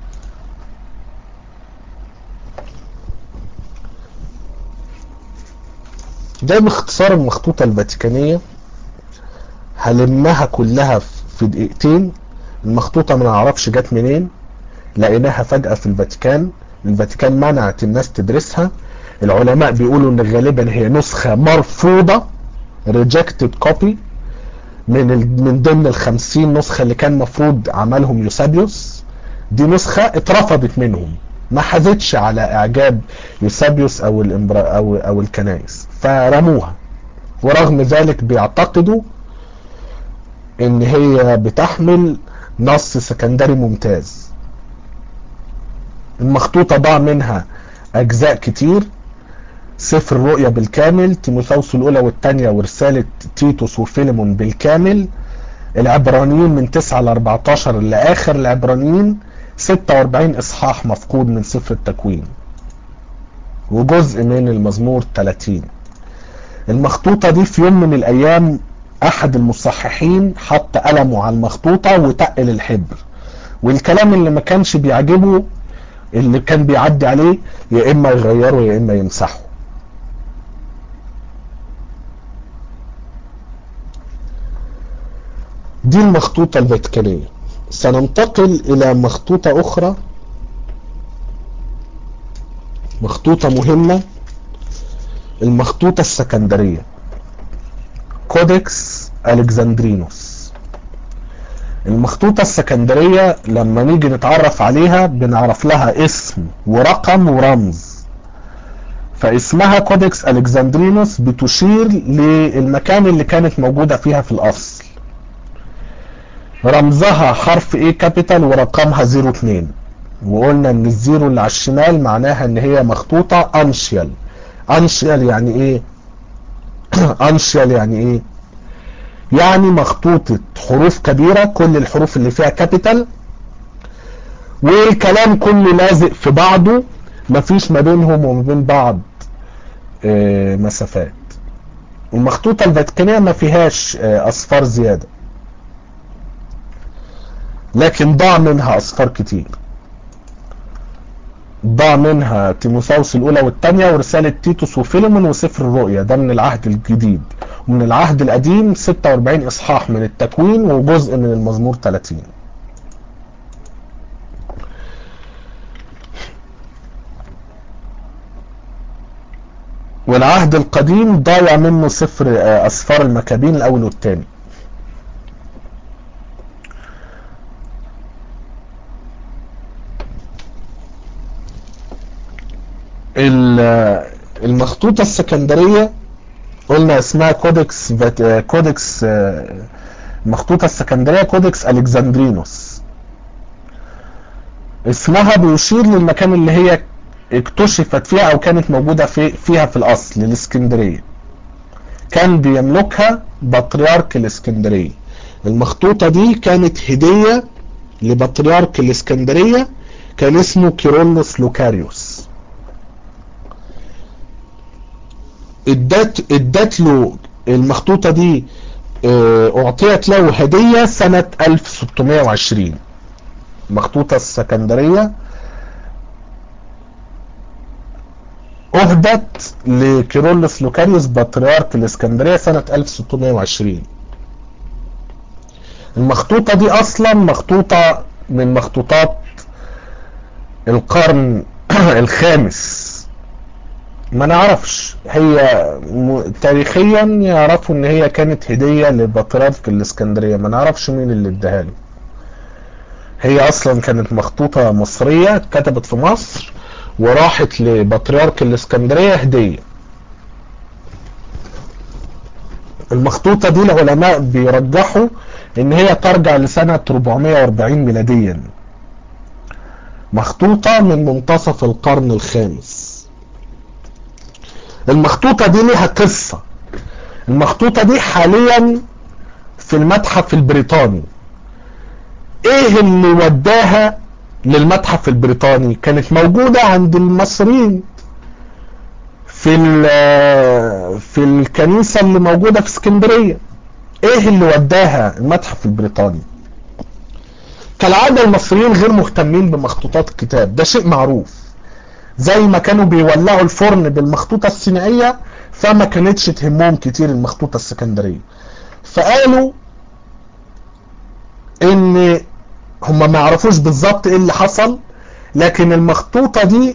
ده باختصار المخطوطة الفاتيكانية هلمها كلها في دقيقتين المخطوطة ما نعرفش جت منين لقيناها فجأة في الفاتيكان الفاتيكان منعت الناس تدرسها العلماء بيقولوا ان غالبا هي نسخة مرفوضة rejected copy من ال... من ضمن الخمسين نسخة اللي كان مفروض عملهم يوسابيوس دي نسخة اترفضت منهم ما حازتش على اعجاب يوسابيوس او الامبرا او او الكنائس فرموها ورغم ذلك بيعتقدوا ان هي بتحمل نص سكندري ممتاز المخطوطة ضاع منها اجزاء كتير سفر الرؤيا بالكامل تيموثاوس الاولى والثانية ورسالة تيتوس وفيلمون بالكامل العبرانيين من 9 ل 14 لاخر العبرانيين 46 اصحاح مفقود من سفر التكوين وجزء من المزمور 30 المخطوطة دي في يوم من الايام احد المصححين حط قلمه على المخطوطة وتقل الحبر والكلام اللي ما كانش بيعجبه اللي كان بيعدي عليه يا اما يغيره يا اما يمسحه دي المخطوطة الفاتيكانية سننتقل الى مخطوطة اخرى مخطوطة مهمة المخطوطة السكندرية كودكس الكسندرينوس المخطوطة السكندرية لما نيجي نتعرف عليها بنعرف لها اسم ورقم ورمز فاسمها كودكس الكسندرينوس بتشير للمكان اللي كانت موجودة فيها في الاصل رمزها حرف ايه كابيتال ورقمها 02 وقلنا ان الزيرو اللي على الشمال معناها ان هي مخطوطة انشيال انشيال يعني ايه انشيال يعني ايه يعني مخطوطة حروف كبيرة كل الحروف اللي فيها كابيتال والكلام كله لازق في بعضه مفيش ما بينهم وما بين بعض اه مسافات المخطوطة الفاتيكانية ما فيهاش اه اصفار زيادة لكن ضاع منها اصفار كتير ضاع منها تيموثاوس الاولى والثانيه ورساله تيتوس وفيلمون وسفر الرؤيا ده من العهد الجديد ومن العهد القديم 46 اصحاح من التكوين وجزء من المزمور 30 والعهد القديم ضايع منه سفر اسفار المكابين الاول والثاني المخطوطة السكندرية قلنا اسمها كودكس كودكس المخطوطة السكندرية كودكس الكسندرينوس اسمها بيشير للمكان اللي هي اكتشفت فيها او كانت موجودة في فيها في الاصل الاسكندرية كان بيملكها بطريرك الاسكندرية المخطوطة دي كانت هدية لبطريرك الاسكندرية كان اسمه كيرولوس لوكاريوس ادت ادت له المخطوطة دي اعطيت له هدية سنة 1620 المخطوطة السكندرية اهدت لكيرولوس لوكاريوس بطريرك الاسكندرية سنة 1620 المخطوطة دي اصلا مخطوطة من مخطوطات القرن الخامس ما نعرفش هي م... تاريخيا يعرفوا ان هي كانت هدية لبطريرك الاسكندرية ما نعرفش مين اللي اداها له هي اصلا كانت مخطوطة مصرية اتكتبت في مصر وراحت لبطريرك الاسكندرية هدية المخطوطة دي العلماء بيرجحوا ان هي ترجع لسنة 440 ميلاديا مخطوطة من منتصف القرن الخامس المخطوطة دي ليها قصة المخطوطة دي حاليا في المتحف البريطاني ايه اللي وداها للمتحف البريطاني كانت موجودة عند المصريين في في الكنيسة اللي موجودة في اسكندرية ايه اللي وداها المتحف البريطاني كالعادة المصريين غير مهتمين بمخطوطات الكتاب ده شيء معروف زي ما كانوا بيولعوا الفرن بالمخطوطة السينائية فما كانتش تهمهم كتير المخطوطة السكندرية فقالوا ان هم ما يعرفوش بالظبط ايه اللي حصل لكن المخطوطة دي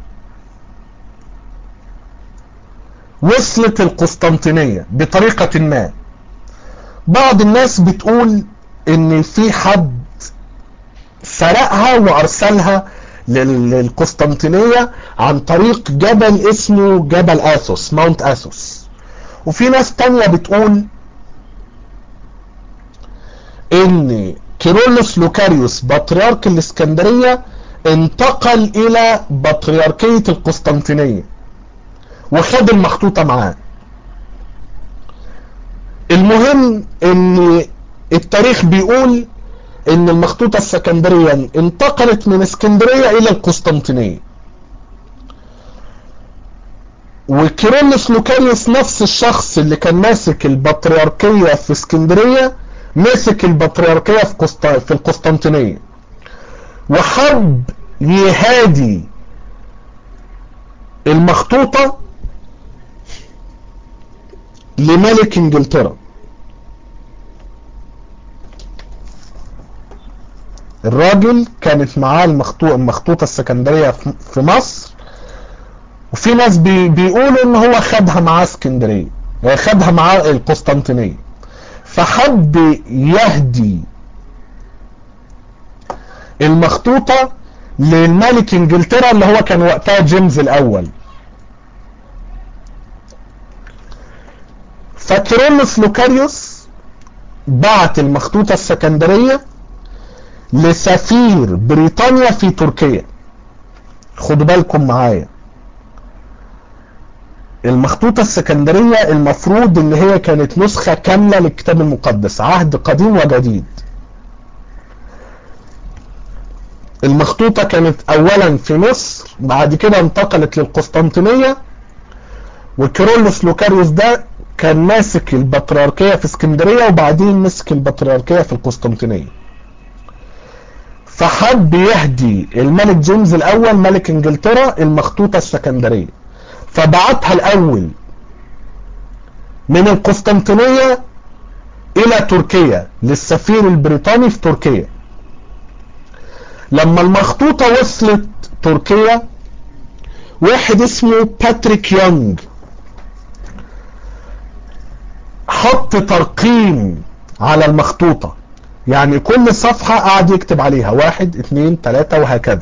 وصلت القسطنطينية بطريقة ما بعض الناس بتقول ان في حد سرقها وارسلها للقسطنطينية عن طريق جبل اسمه جبل اثوس ماونت اثوس وفي ناس تانية بتقول ان كيرولوس لوكاريوس بطريرك الاسكندرية انتقل الى بطريركية القسطنطينية وخد المخطوطة معاه المهم ان التاريخ بيقول ان المخطوطة السكندرية انتقلت من اسكندرية الى القسطنطينية وكيرلس لوكاريوس نفس الشخص اللي كان ماسك البطريركية في اسكندرية مسك البطريركية في, قسط... في القسطنطينية وحب يهادي المخطوطة لملك انجلترا الراجل كانت معاه المخطوطة, المخطوطة السكندرية في مصر وفي ناس بي بيقولوا ان هو خدها معاه اسكندرية خدها معاه القسطنطينية فحب يهدي المخطوطة للملك انجلترا اللي هو كان وقتها جيمس الاول فكيرلس لوكاريوس بعت المخطوطة السكندرية لسفير بريطانيا في تركيا خدوا بالكم معايا المخطوطة السكندرية المفروض ان هي كانت نسخة كاملة للكتاب المقدس عهد قديم وجديد المخطوطة كانت اولا في مصر بعد كده انتقلت للقسطنطينية وكيرلس لوكاريوس ده كان ماسك البطريركية في اسكندرية وبعدين مسك البطريركية في القسطنطينية فحب يهدي الملك جيمس الاول ملك انجلترا المخطوطة السكندرية فبعتها الاول من القسطنطينية الى تركيا للسفير البريطاني في تركيا لما المخطوطة وصلت تركيا واحد اسمه باتريك يونغ حط ترقيم على المخطوطة يعني كل صفحة قاعد يكتب عليها واحد اتنين تلاتة وهكذا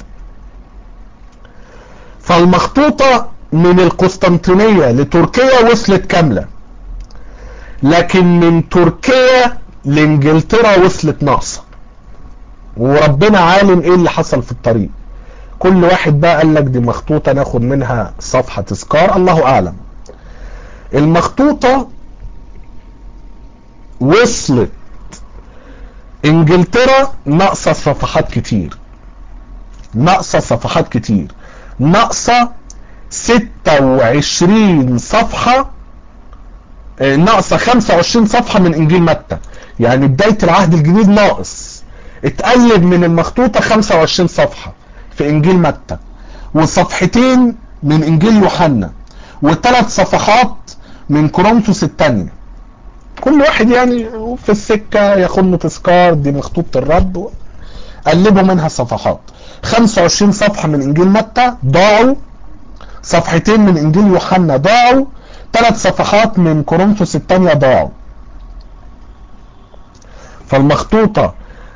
فالمخطوطة من القسطنطينية لتركيا وصلت كاملة لكن من تركيا لانجلترا وصلت ناقصة وربنا عالم ايه اللي حصل في الطريق كل واحد بقى قال لك دي مخطوطة ناخد منها صفحة تذكار الله اعلم المخطوطة وصلت انجلترا ناقصة صفحات كتير ناقصة صفحات كتير ناقصة 26 صفحة ناقصة 25 صفحة من انجيل متى يعني بداية العهد الجديد ناقص اتقلب من المخطوطة 25 صفحة في انجيل متى وصفحتين من انجيل يوحنا وثلاث صفحات من كورنثوس الثانية كل واحد يعني في السكة ياخد تذكار دي مخطوطة الرب قلبوا منها صفحات 25 صفحة من انجيل متى ضاعوا صفحتين من انجيل يوحنا ضاعوا ثلاث صفحات من كورنثوس الثانية ضاعوا فالمخطوطة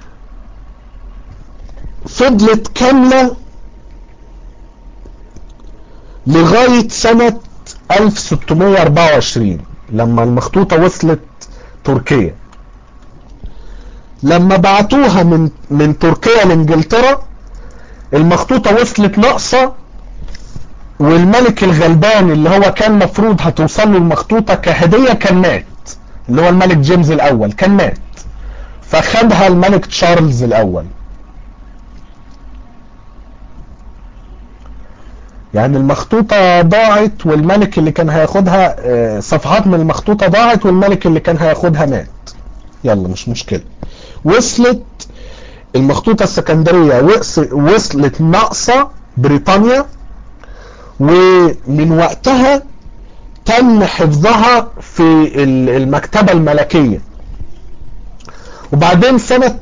فضلت كاملة لغاية سنة 1624 لما المخطوطة وصلت تركيا لما بعتوها من من تركيا لانجلترا المخطوطة وصلت ناقصة والملك الغلبان اللي هو كان مفروض هتوصل له المخطوطة كهدية كان مات اللي هو الملك جيمس الاول كان مات فخدها الملك تشارلز الاول يعني المخطوطة ضاعت والملك اللي كان هياخدها صفحات من المخطوطة ضاعت والملك اللي كان هياخدها مات يلا مش مشكلة وصلت المخطوطة السكندرية وصلت ناقصة بريطانيا ومن وقتها تم حفظها في المكتبة الملكية وبعدين سنة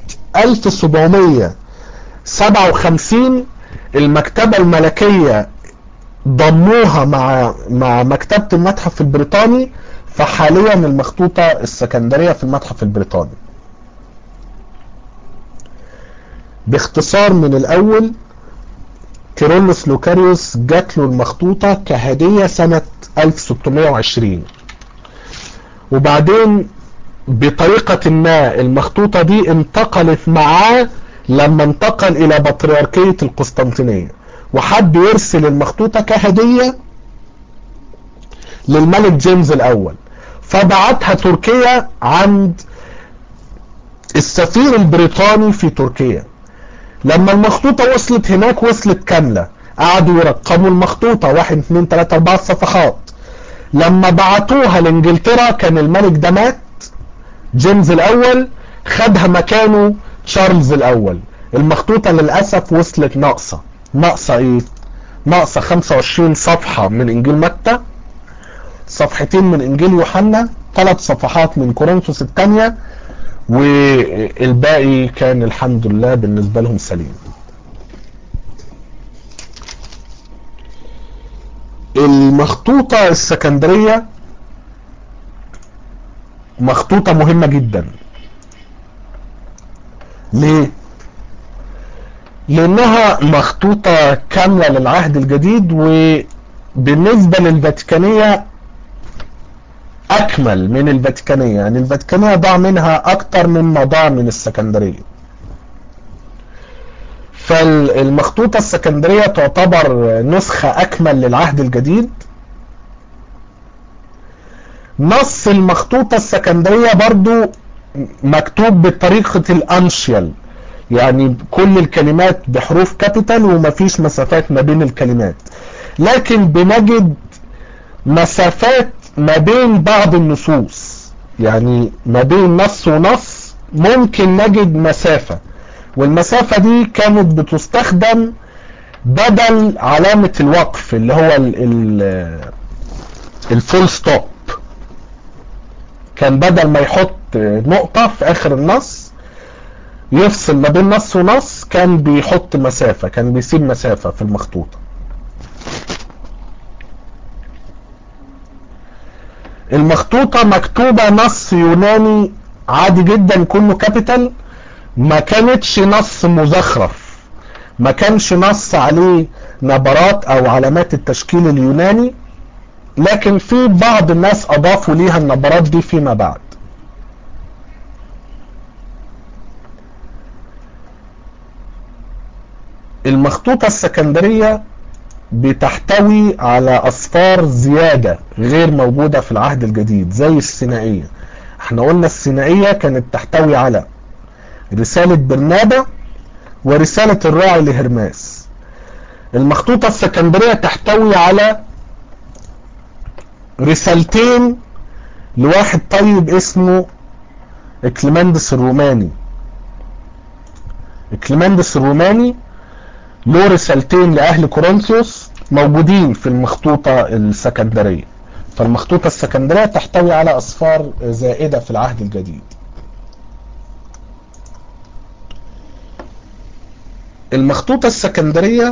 1757 المكتبة الملكية ضموها مع مع مكتبة المتحف البريطاني فحاليا المخطوطة السكندرية في المتحف البريطاني باختصار من الاول كيرلس لوكاريوس جات له المخطوطة كهدية سنة 1620 وبعدين بطريقة ما المخطوطة دي انتقلت معاه لما انتقل الى بطريركية القسطنطينية وحب يرسل المخطوطة كهدية للملك جيمس الاول فبعتها تركيا عند السفير البريطاني في تركيا لما المخطوطة وصلت هناك وصلت كاملة قعدوا يرقموا المخطوطة واحد اثنين ثلاثة اربعة صفحات لما بعتوها لانجلترا كان الملك ده مات جيمس الاول خدها مكانه تشارلز الاول المخطوطة للأسف وصلت ناقصة ناقصة ايه ناقصة 25 صفحة من انجيل متى صفحتين من انجيل يوحنا ثلاث صفحات من كورنثوس الثانية والباقي كان الحمد لله بالنسبة لهم سليم المخطوطة السكندرية مخطوطة مهمة جدا ليه لانها مخطوطة كاملة للعهد الجديد وبالنسبة للفاتيكانية اكمل من الفاتيكانية يعني الفاتيكانية ضاع منها اكتر مما ضاع من السكندرية فالمخطوطة السكندرية تعتبر نسخة اكمل للعهد الجديد نص المخطوطة السكندرية برضو مكتوب بطريقة الانشيال يعني كل الكلمات بحروف كابيتال ومفيش مسافات ما بين الكلمات لكن بنجد مسافات ما بين بعض النصوص يعني ما بين نص ونص ممكن نجد مسافة والمسافة دي كانت بتستخدم بدل علامة الوقف اللي هو الفول ستوب كان بدل ما يحط نقطة في اخر النص يفصل ما بين نص ونص كان بيحط مسافة كان بيسيب مسافة في المخطوطة المخطوطة مكتوبة نص يوناني عادي جدا كله كابيتال ما كانتش نص مزخرف ما كانش نص عليه نبرات او علامات التشكيل اليوناني لكن في بعض الناس اضافوا ليها النبرات دي فيما بعد المخطوطة السكندرية بتحتوي على أصفار زيادة غير موجودة في العهد الجديد زي السينائية احنا قلنا السينائية كانت تحتوي على رسالة برنابا ورسالة الراعي لهرماس المخطوطة السكندرية تحتوي على رسالتين لواحد طيب اسمه اكليماندس الروماني اكليماندس الروماني له رسالتين لأهل كورنثيوس موجودين في المخطوطة السكندرية فالمخطوطة السكندرية تحتوي على أصفار زائدة في العهد الجديد المخطوطة السكندرية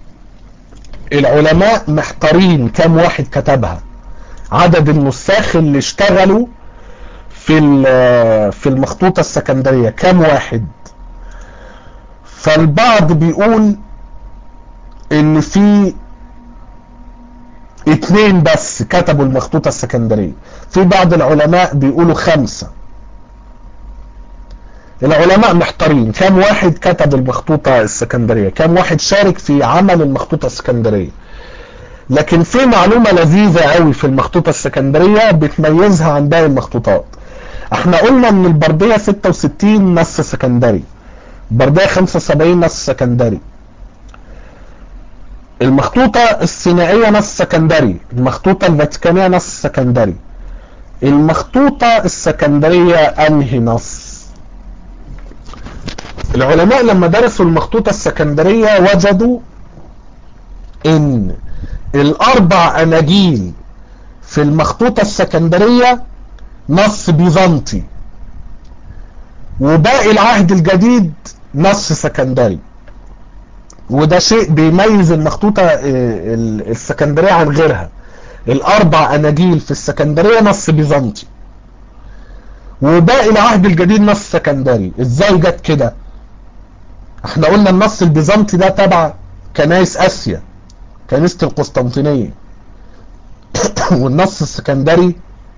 العلماء محتارين كم واحد كتبها عدد النساخ اللي اشتغلوا في في المخطوطة السكندرية كم واحد فالبعض بيقول ان في اتنين بس كتبوا المخطوطة السكندرية في بعض العلماء بيقولوا خمسة العلماء محتارين كم واحد كتب المخطوطة السكندرية كم واحد شارك في عمل المخطوطة السكندرية لكن في معلومة لذيذة قوي في المخطوطة السكندرية بتميزها عن باقي المخطوطات احنا قلنا ان البردية 66 نص سكندري البردية 75 نص سكندري المخطوطة السينائية نص سكندري المخطوطة الفاتيكانية نص سكندري المخطوطة السكندرية انهي نص العلماء لما درسوا المخطوطة السكندرية وجدوا ان الاربع اناجيل في المخطوطة السكندرية نص بيزنطي وباقي العهد الجديد نص سكندري وده شيء بيميز المخطوطة السكندرية عن غيرها الاربع اناجيل في السكندرية نص بيزنطي وباقي العهد الجديد نص سكندري ازاي جت كده احنا قلنا النص البيزنطي ده تبع كنايس اسيا كنيسة القسطنطينية والنص السكندري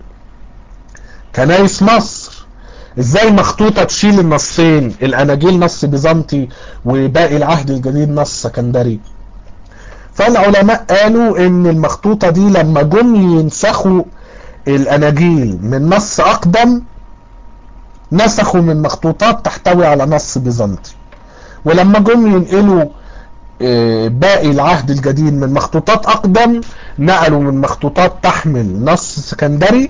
كنايس مصر ازاي مخطوطة تشيل النصين الاناجيل نص بيزنطي وباقي العهد الجديد نص سكندري فالعلماء قالوا ان المخطوطة دي لما جم ينسخوا الاناجيل من نص اقدم نسخوا من مخطوطات تحتوي على نص بيزنطي ولما جم ينقلوا باقي العهد الجديد من مخطوطات اقدم نقلوا من مخطوطات تحمل نص سكندري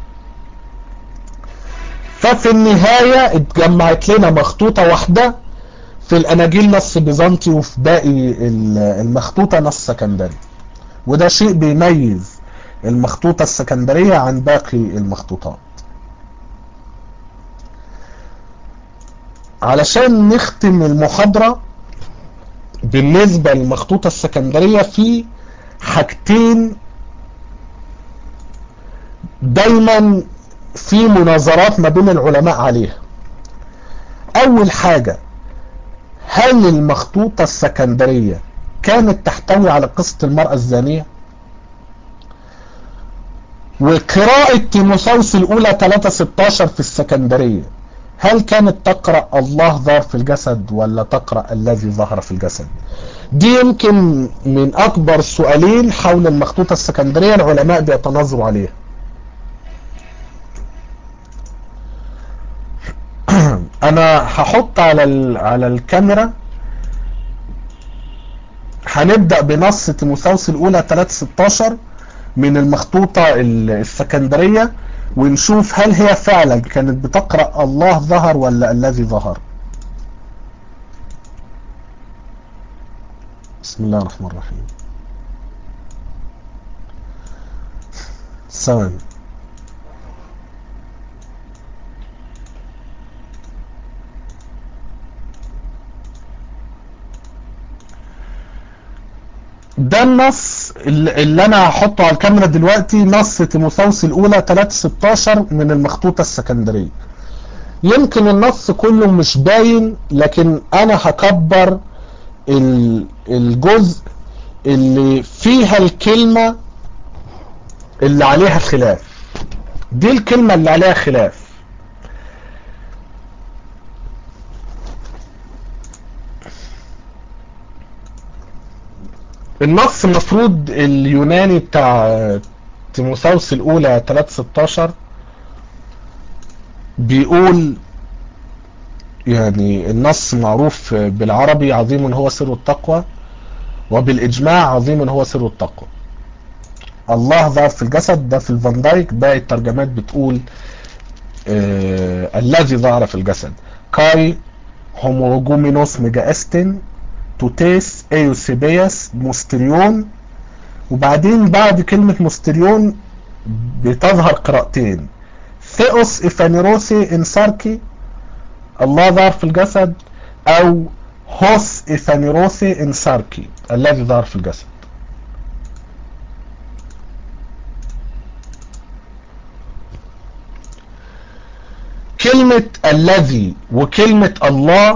ففي النهاية اتجمعت لنا مخطوطة واحدة في الاناجيل نص بيزنطي وفي باقي المخطوطة نص سكندري وده شيء بيميز المخطوطة السكندرية عن باقي المخطوطات علشان نختم المحاضرة بالنسبة للمخطوطة السكندرية في حاجتين دايما في مناظرات ما بين العلماء عليها اول حاجة هل المخطوطة السكندرية كانت تحتوي على قصة المرأة الزانية وقراءة تيموثاوس الاولى 3:16 في السكندرية هل كانت تقرأ الله ظهر في الجسد ولا تقرأ الذي ظهر في الجسد دي يمكن من اكبر سؤالين حول المخطوطة السكندرية العلماء بيتناظروا عليها انا هحط على على الكاميرا هنبدأ بنص تيموثاوس الاولى 3:16 من المخطوطة السكندرية ونشوف هل هي فعلا كانت بتقرأ الله ظهر ولا الذي ظهر بسم الله الرحمن الرحيم ثواني ده النص اللي انا هحطه على الكاميرا دلوقتي نص تيموثاوس الاولى 3:16 من المخطوطة السكندرية يمكن النص كله مش باين لكن انا هكبر الجزء اللي فيها الكلمة اللي عليها خلاف دي الكلمة اللي عليها خلاف النص المفروض اليوناني بتاع تيموثاوس الاولى 3:16 بيقول يعني النص معروف بالعربي عظيم هو سر التقوى وبالاجماع عظيم هو سر التقوى الله ظهر في الجسد ده في الفان دايك باقي الترجمات بتقول آه الذي ظهر في الجسد كاي هوموجومينوس ميجاستين توتيس ايوسيبياس موستريون وبعدين بعد كلمة موستريون بتظهر قراءتين ثيوس ايفانيروسي انساركي الله ظهر في الجسد او هوس ايفانيروسي انساركي الذي ظهر في الجسد كلمة الذي وكلمة الله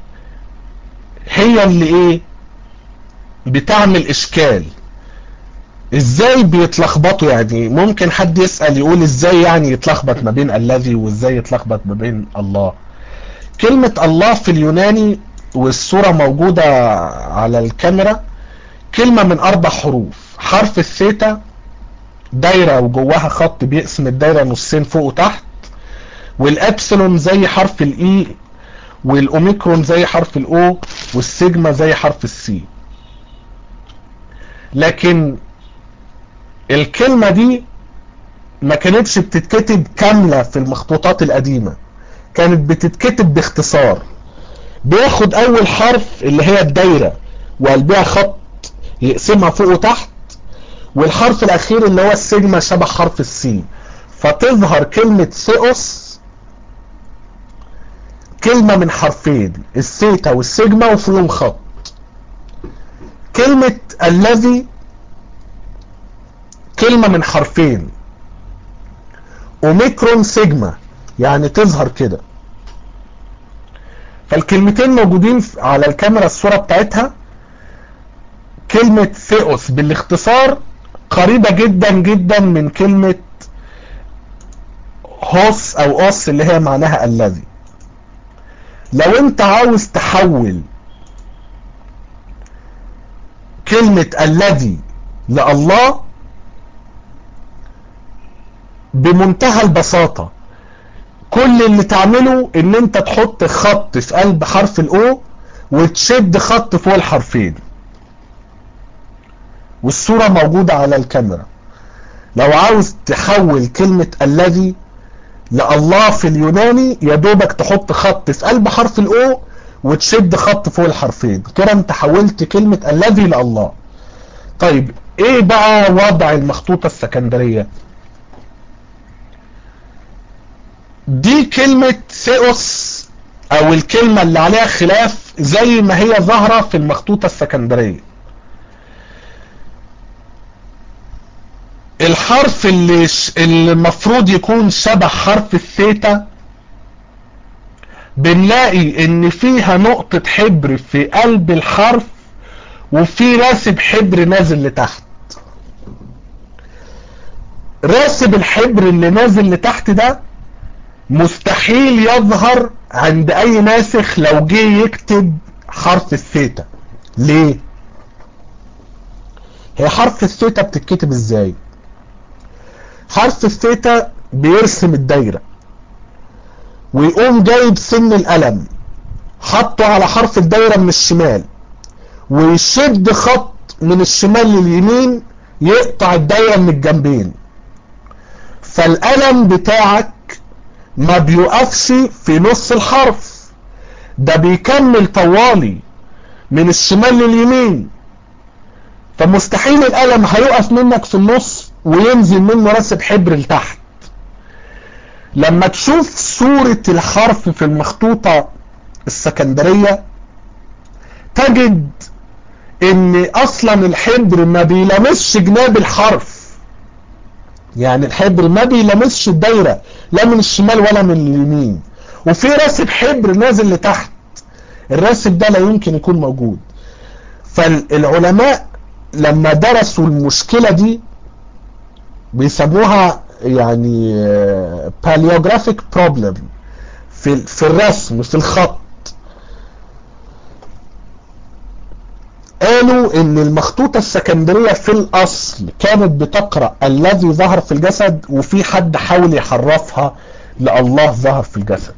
هي اللي ايه بتعمل اشكال ازاي بيتلخبطوا يعني ممكن حد يسأل يقول ازاي يعني يتلخبط ما بين الذي وازاي يتلخبط ما بين الله كلمة الله في اليوناني والصورة موجودة على الكاميرا كلمة من اربع حروف حرف الثيتا دايرة وجواها خط بيقسم الدايرة نصين فوق وتحت والابسلون زي حرف الاي والاوميكرون زي حرف الاو والسيجما زي حرف السي لكن الكلمة دي ما كانتش بتتكتب كاملة في المخطوطات القديمة كانت بتتكتب باختصار بياخد اول حرف اللي هي الدايرة وقلبها خط يقسمها فوق وتحت والحرف الاخير اللي هو السيجما شبه حرف السي فتظهر كلمة ثيوس كلمة من حرفين الثيتا والسيجما وفيهم خط كلمة الذي كلمة من حرفين اوميكرون سيجما يعني تظهر كده فالكلمتين موجودين على الكاميرا الصورة بتاعتها كلمة ثيوس بالاختصار قريبة جدا جدا من كلمة هوس او اوس اللي هي معناها الذي لو انت عاوز تحول كلمة الذي لله بمنتهى البساطة كل اللي تعمله ان انت تحط خط في قلب حرف الاو وتشد خط فوق الحرفين والصورة موجودة على الكاميرا لو عاوز تحول كلمة الذي لله في اليوناني يا دوبك تحط خط في قلب حرف الاو وتشد خط فوق الحرفين كده انت حولت كلمة الذي لله طيب ايه بقى وضع المخطوطة السكندرية دي كلمة ثيوس او الكلمة اللي عليها خلاف زي ما هي ظاهرة في المخطوطة السكندرية الحرف اللي اللي المفروض يكون شبه حرف الثيتا بنلاقي ان فيها نقطة حبر في قلب الحرف وفي راسب حبر نازل لتحت راسب الحبر اللي نازل لتحت ده مستحيل يظهر عند اي ناسخ لو جه يكتب حرف الثيتا ليه هي حرف الثيتا بتتكتب ازاي حرف الثيتا بيرسم الدايرة ويقوم جايب سن القلم حطه على حرف الدايرة من الشمال ويشد خط من الشمال لليمين يقطع الدايرة من الجنبين فالقلم بتاعك ما بيوقفش في نص الحرف ده بيكمل طوالي من الشمال لليمين فمستحيل القلم هيقف منك في النص وينزل منه راسب حبر لتحت لما تشوف صورة الحرف في المخطوطة السكندرية تجد ان اصلا الحبر ما بيلمسش جناب الحرف يعني الحبر ما بيلمسش الدايرة لا من الشمال ولا من اليمين وفي راسب حبر نازل لتحت الراسب ده لا يمكن يكون موجود فالعلماء لما درسوا المشكلة دي بيسموها يعني paleographic problem في في الرسم في الخط قالوا ان المخطوطة السكندرية في الاصل كانت بتقرأ الذي ظهر في الجسد وفي حد حاول يحرفها لله ظهر في الجسد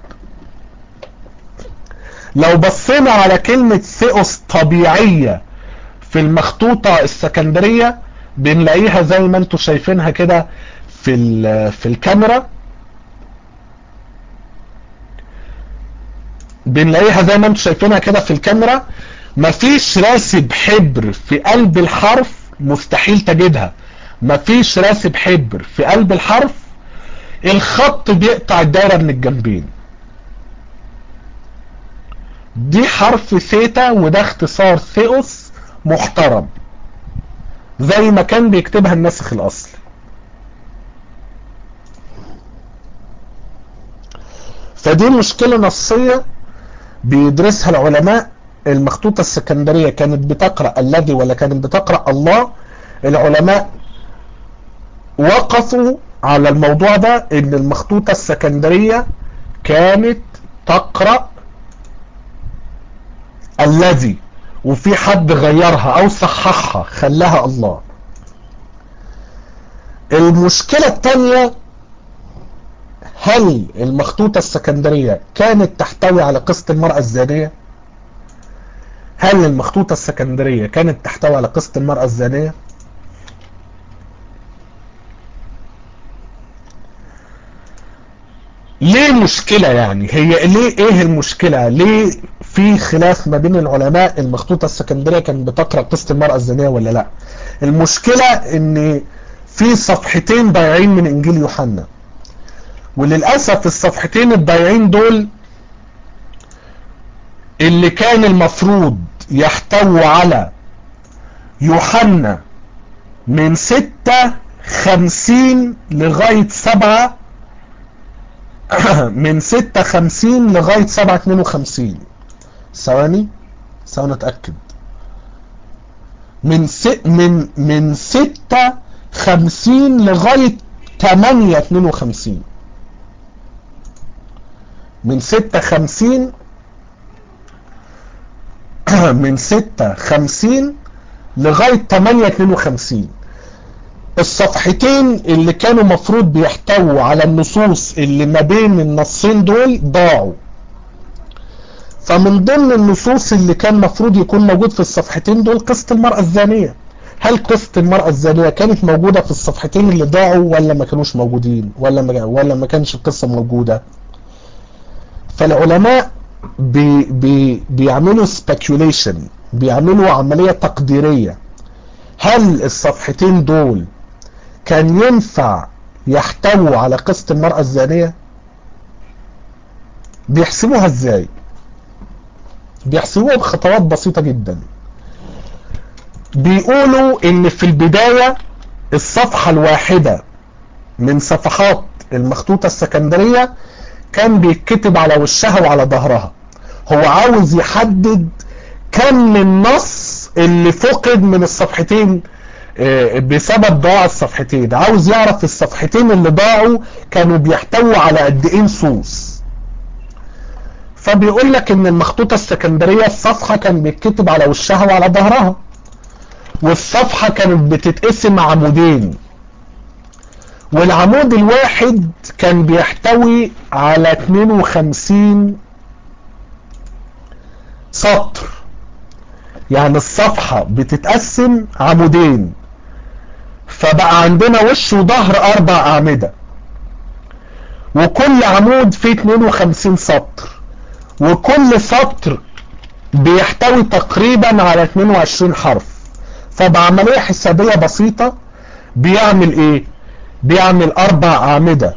لو بصينا على كلمة ثيوس طبيعية في المخطوطة السكندرية بنلاقيها زي ما انتم شايفينها كده في في الكاميرا بنلاقيها زي ما انتم شايفينها كده في الكاميرا مفيش راسب حبر في قلب الحرف مستحيل تجدها مفيش راسب حبر في قلب الحرف الخط بيقطع الدايرة من الجنبين دي حرف ثيتا وده اختصار ثيوس محترم زي ما كان بيكتبها الناسخ الاصلي فدي مشكلة نصية بيدرسها العلماء المخطوطة السكندرية كانت بتقرأ الذي ولا كانت بتقرأ الله العلماء وقفوا على الموضوع ده ان المخطوطة السكندرية كانت تقرأ الذي وفي حد غيرها او صححها خلاها الله المشكلة التانية هل المخطوطة السكندرية كانت تحتوي على قصة المرأة الزانية هل المخطوطة السكندرية كانت تحتوي على قصة المرأة الزانية ليه مشكلة يعني هي ليه ايه المشكلة ليه في خلاف ما بين العلماء المخطوطة السكندرية كانت بتقرأ قصة المرأة الزانية ولا لا المشكلة ان في صفحتين ضايعين من انجيل يوحنا وللأسف الصفحتين الضايعين دول اللي كان المفروض يحتوي على يوحنا من ستة خمسين لغاية سبعة من ستة خمسين لغاية سبعة اتنين وخمسين ثواني ثواني اتأكد من س... من من ستة خمسين لغاية تمانية اتنين وخمسين من ستة خمسين من ستة خمسين لغاية تمانية اتنين وخمسين الصفحتين اللي كانوا مفروض بيحتووا على النصوص اللي ما بين النصين دول ضاعوا فمن ضمن النصوص اللي كان مفروض يكون موجود في الصفحتين دول قصة المرأة الزانية هل قصة المرأة الزانية كانت موجودة في الصفحتين اللي ضاعوا ولا ما كانوش موجودين ولا ما ولا ما كانش القصة موجودة فالعلماء بي بي بيعملوا speculation بيعملوا عملية تقديرية هل الصفحتين دول كان ينفع يحتووا على قصة المرأة الزانية بيحسبوها ازاي بيحسبوها بخطوات بسيطة جدا بيقولوا ان في البداية الصفحة الواحدة من صفحات المخطوطة السكندرية كان بيتكتب على وشها وعلى ظهرها هو عاوز يحدد كم النص اللي فقد من الصفحتين بسبب ضاع الصفحتين عاوز يعرف الصفحتين اللي ضاعوا كانوا بيحتووا على قد ايه نصوص فبيقول لك ان المخطوطة السكندرية الصفحة كان بيتكتب على وشها وعلى ظهرها والصفحة كانت بتتقسم عمودين والعمود الواحد كان بيحتوي على 52 سطر يعني الصفحة بتتقسم عمودين فبقى عندنا وش وظهر اربع اعمدة وكل عمود فيه 52 سطر وكل سطر بيحتوي تقريبا على 22 حرف فبعملية حسابية بسيطة بيعمل ايه بيعمل اربع اعمدة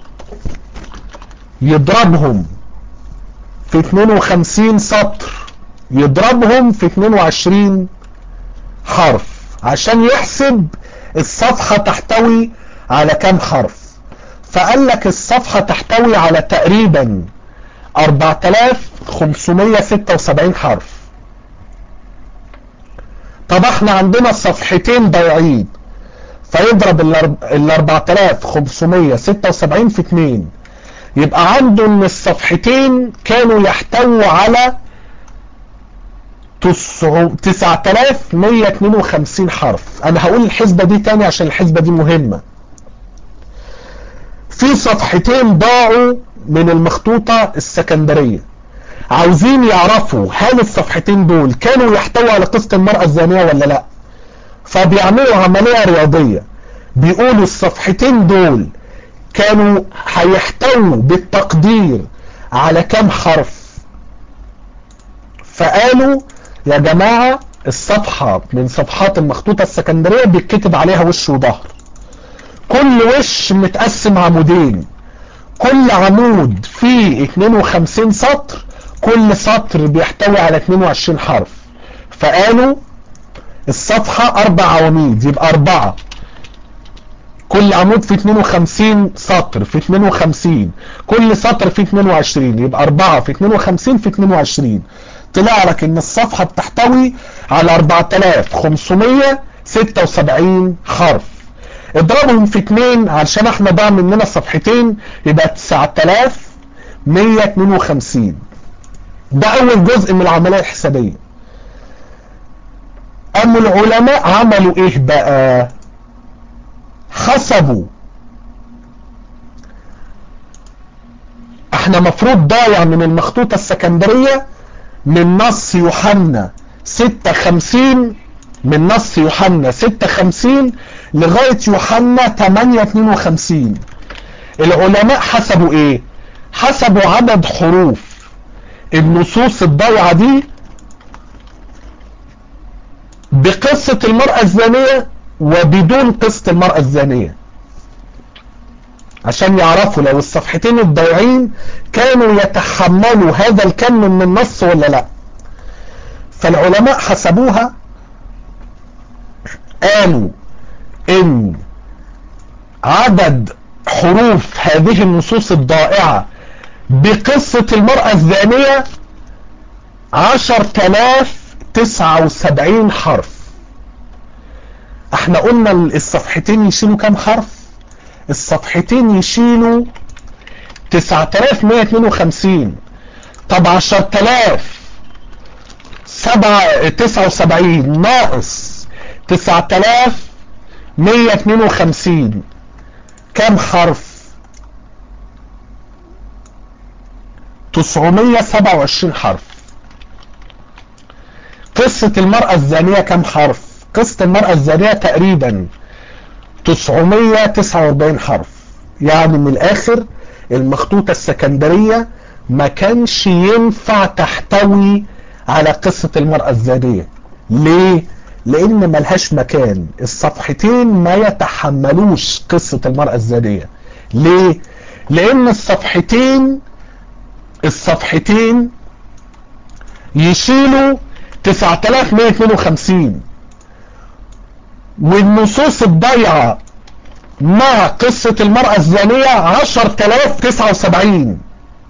يضربهم في 52 سطر يضربهم في 22 حرف عشان يحسب الصفحة تحتوي على كام حرف فقال لك الصفحة تحتوي على تقريبا 4576 حرف طب احنا عندنا صفحتين ضايعين فيضرب ال 4576 في 2 يبقى عنده ان الصفحتين كانوا يحتووا على 9152 حرف انا هقول الحسبة دي تاني عشان الحسبة دي مهمة في صفحتين ضاعوا من المخطوطة السكندرية عاوزين يعرفوا هل الصفحتين دول كانوا يحتووا على قصة المرأة الزانية ولا لا فبيعملوا عملية رياضية بيقولوا الصفحتين دول كانوا هيحتووا بالتقدير على كام حرف فقالوا يا جماعة الصفحة من صفحات المخطوطة السكندرية بيتكتب عليها وش وظهر كل وش متقسم عمودين كل عمود فيه 52 سطر كل سطر بيحتوي على 22 حرف فقالوا الصفحة اربع عواميد يبقى اربعة كل عمود فيه 52 سطر في 52 كل سطر فيه 22 يبقى 4 في 52 في 22 طلع لك ان الصفحة بتحتوي على 4576 حرف اضربهم في 2 علشان احنا ضاع مننا صفحتين يبقى 9152 ده اول جزء من العملية الحسابية اما العلماء عملوا ايه بقى حسبوا احنا مفروض ضايع من المخطوطة السكندرية من نص يوحنا 56 من نص يوحنا 56 لغاية يوحنا 852 العلماء حسبوا ايه حسبوا عدد حروف النصوص الضايعة دي بقصة المرأة الزانية وبدون قصة المرأة الزانية عشان يعرفوا لو الصفحتين الضايعين كانوا يتحملوا هذا الكم من النص ولا لا فالعلماء حسبوها قالوا ان عدد حروف هذه النصوص الضائعة بقصة المرأة الزانية عشر تلاف تسعة وسبعين حرف احنا قلنا الصفحتين يشيلوا كام حرف الصفحتين يشيلوا 9152 طب 10000 سبعة تسعة وسبعين ناقص تسعة آلاف مية اتنين وخمسين كم حرف تسعمية سبعة وعشرين حرف قصة المرأة الزانية كم حرف قصة المرأة الزانية تقريبا 949 حرف يعني من الاخر المخطوطة السكندرية ما كانش ينفع تحتوي على قصة المرأة الزانية ليه؟ لان ملهاش مكان الصفحتين ما يتحملوش قصة المرأة الزانية ليه؟ لان الصفحتين الصفحتين يشيلوا 9152 والنصوص الضايعة مع قصة المرأة الزانية 10079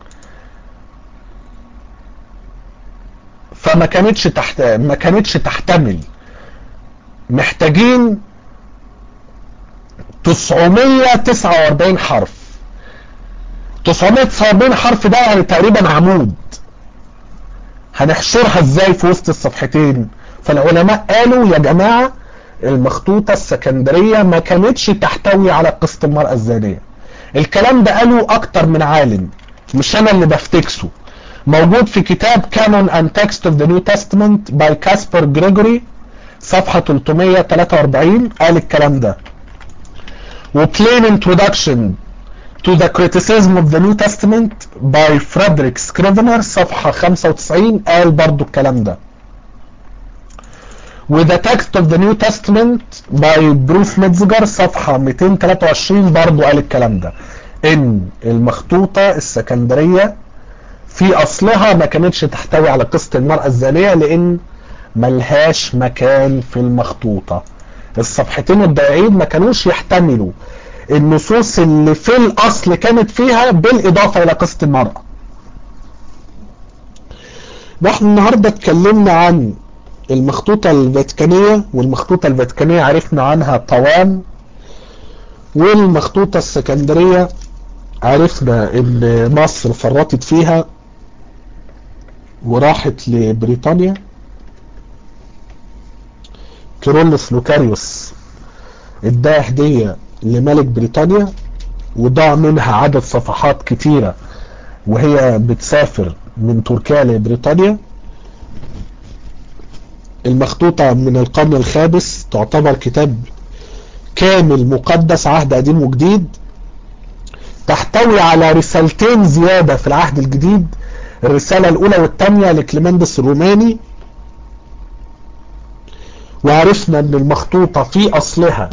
فما كانتش تحت ما كانتش تحتمل محتاجين 949 حرف 949 حرف ده يعني تقريبا عمود هنحشرها ازاي في وسط الصفحتين فالعلماء قالوا يا جماعة المخطوطة السكندرية ما كانتش تحتوي على قصة المرأة الزانية الكلام ده قالوا اكتر من عالم مش انا اللي بفتكسه موجود في كتاب Canon and Text of the New Testament by كاسبر جريجوري صفحة 343 قال الكلام ده و Plain Introduction to the Criticism of the New Testament by Frederick Scrivener صفحة 95 قال برضو الكلام ده و The Text of the New Testament by بروس ميتزجر صفحة 223 برضو قال الكلام ده ان المخطوطة السكندرية في اصلها ما كانتش تحتوي على قصة المرأة الزانية لان ملهاش مكان في المخطوطة الصفحتين الضايعين ما كانوش يحتملوا النصوص اللي في الاصل كانت فيها بالاضافة الى قصة المرأة نحن النهاردة اتكلمنا عن المخطوطة الفاتيكانية والمخطوطة الفاتيكانية عرفنا عنها طوام والمخطوطة السكندرية عرفنا ان مصر فرطت فيها وراحت لبريطانيا كيرلس لوكاريوس اداها هدية لملك بريطانيا وضاع منها عدد صفحات كتيرة وهي بتسافر من تركيا لبريطانيا المخطوطة من القرن الخامس تعتبر كتاب كامل مقدس عهد قديم وجديد تحتوي على رسالتين زيادة في العهد الجديد الرسالة الأولى والثانية لكليمندس الروماني وعرفنا أن المخطوطة في أصلها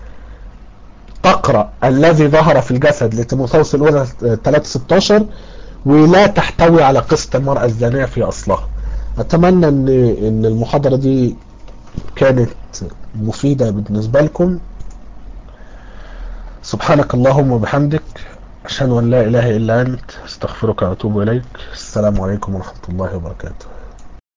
تقرأ الذي ظهر في الجسد لتيموثاوس الأولى 316 ولا تحتوي على قصة المرأة الزانية في أصلها أتمنى أن أن المحاضرة دي كانت مفيدة بالنسبة لكم سبحانك اللهم وبحمدك أشهد أن لا إله إلا أنت استغفرك وأتوب إليك السلام عليكم ورحمة الله وبركاته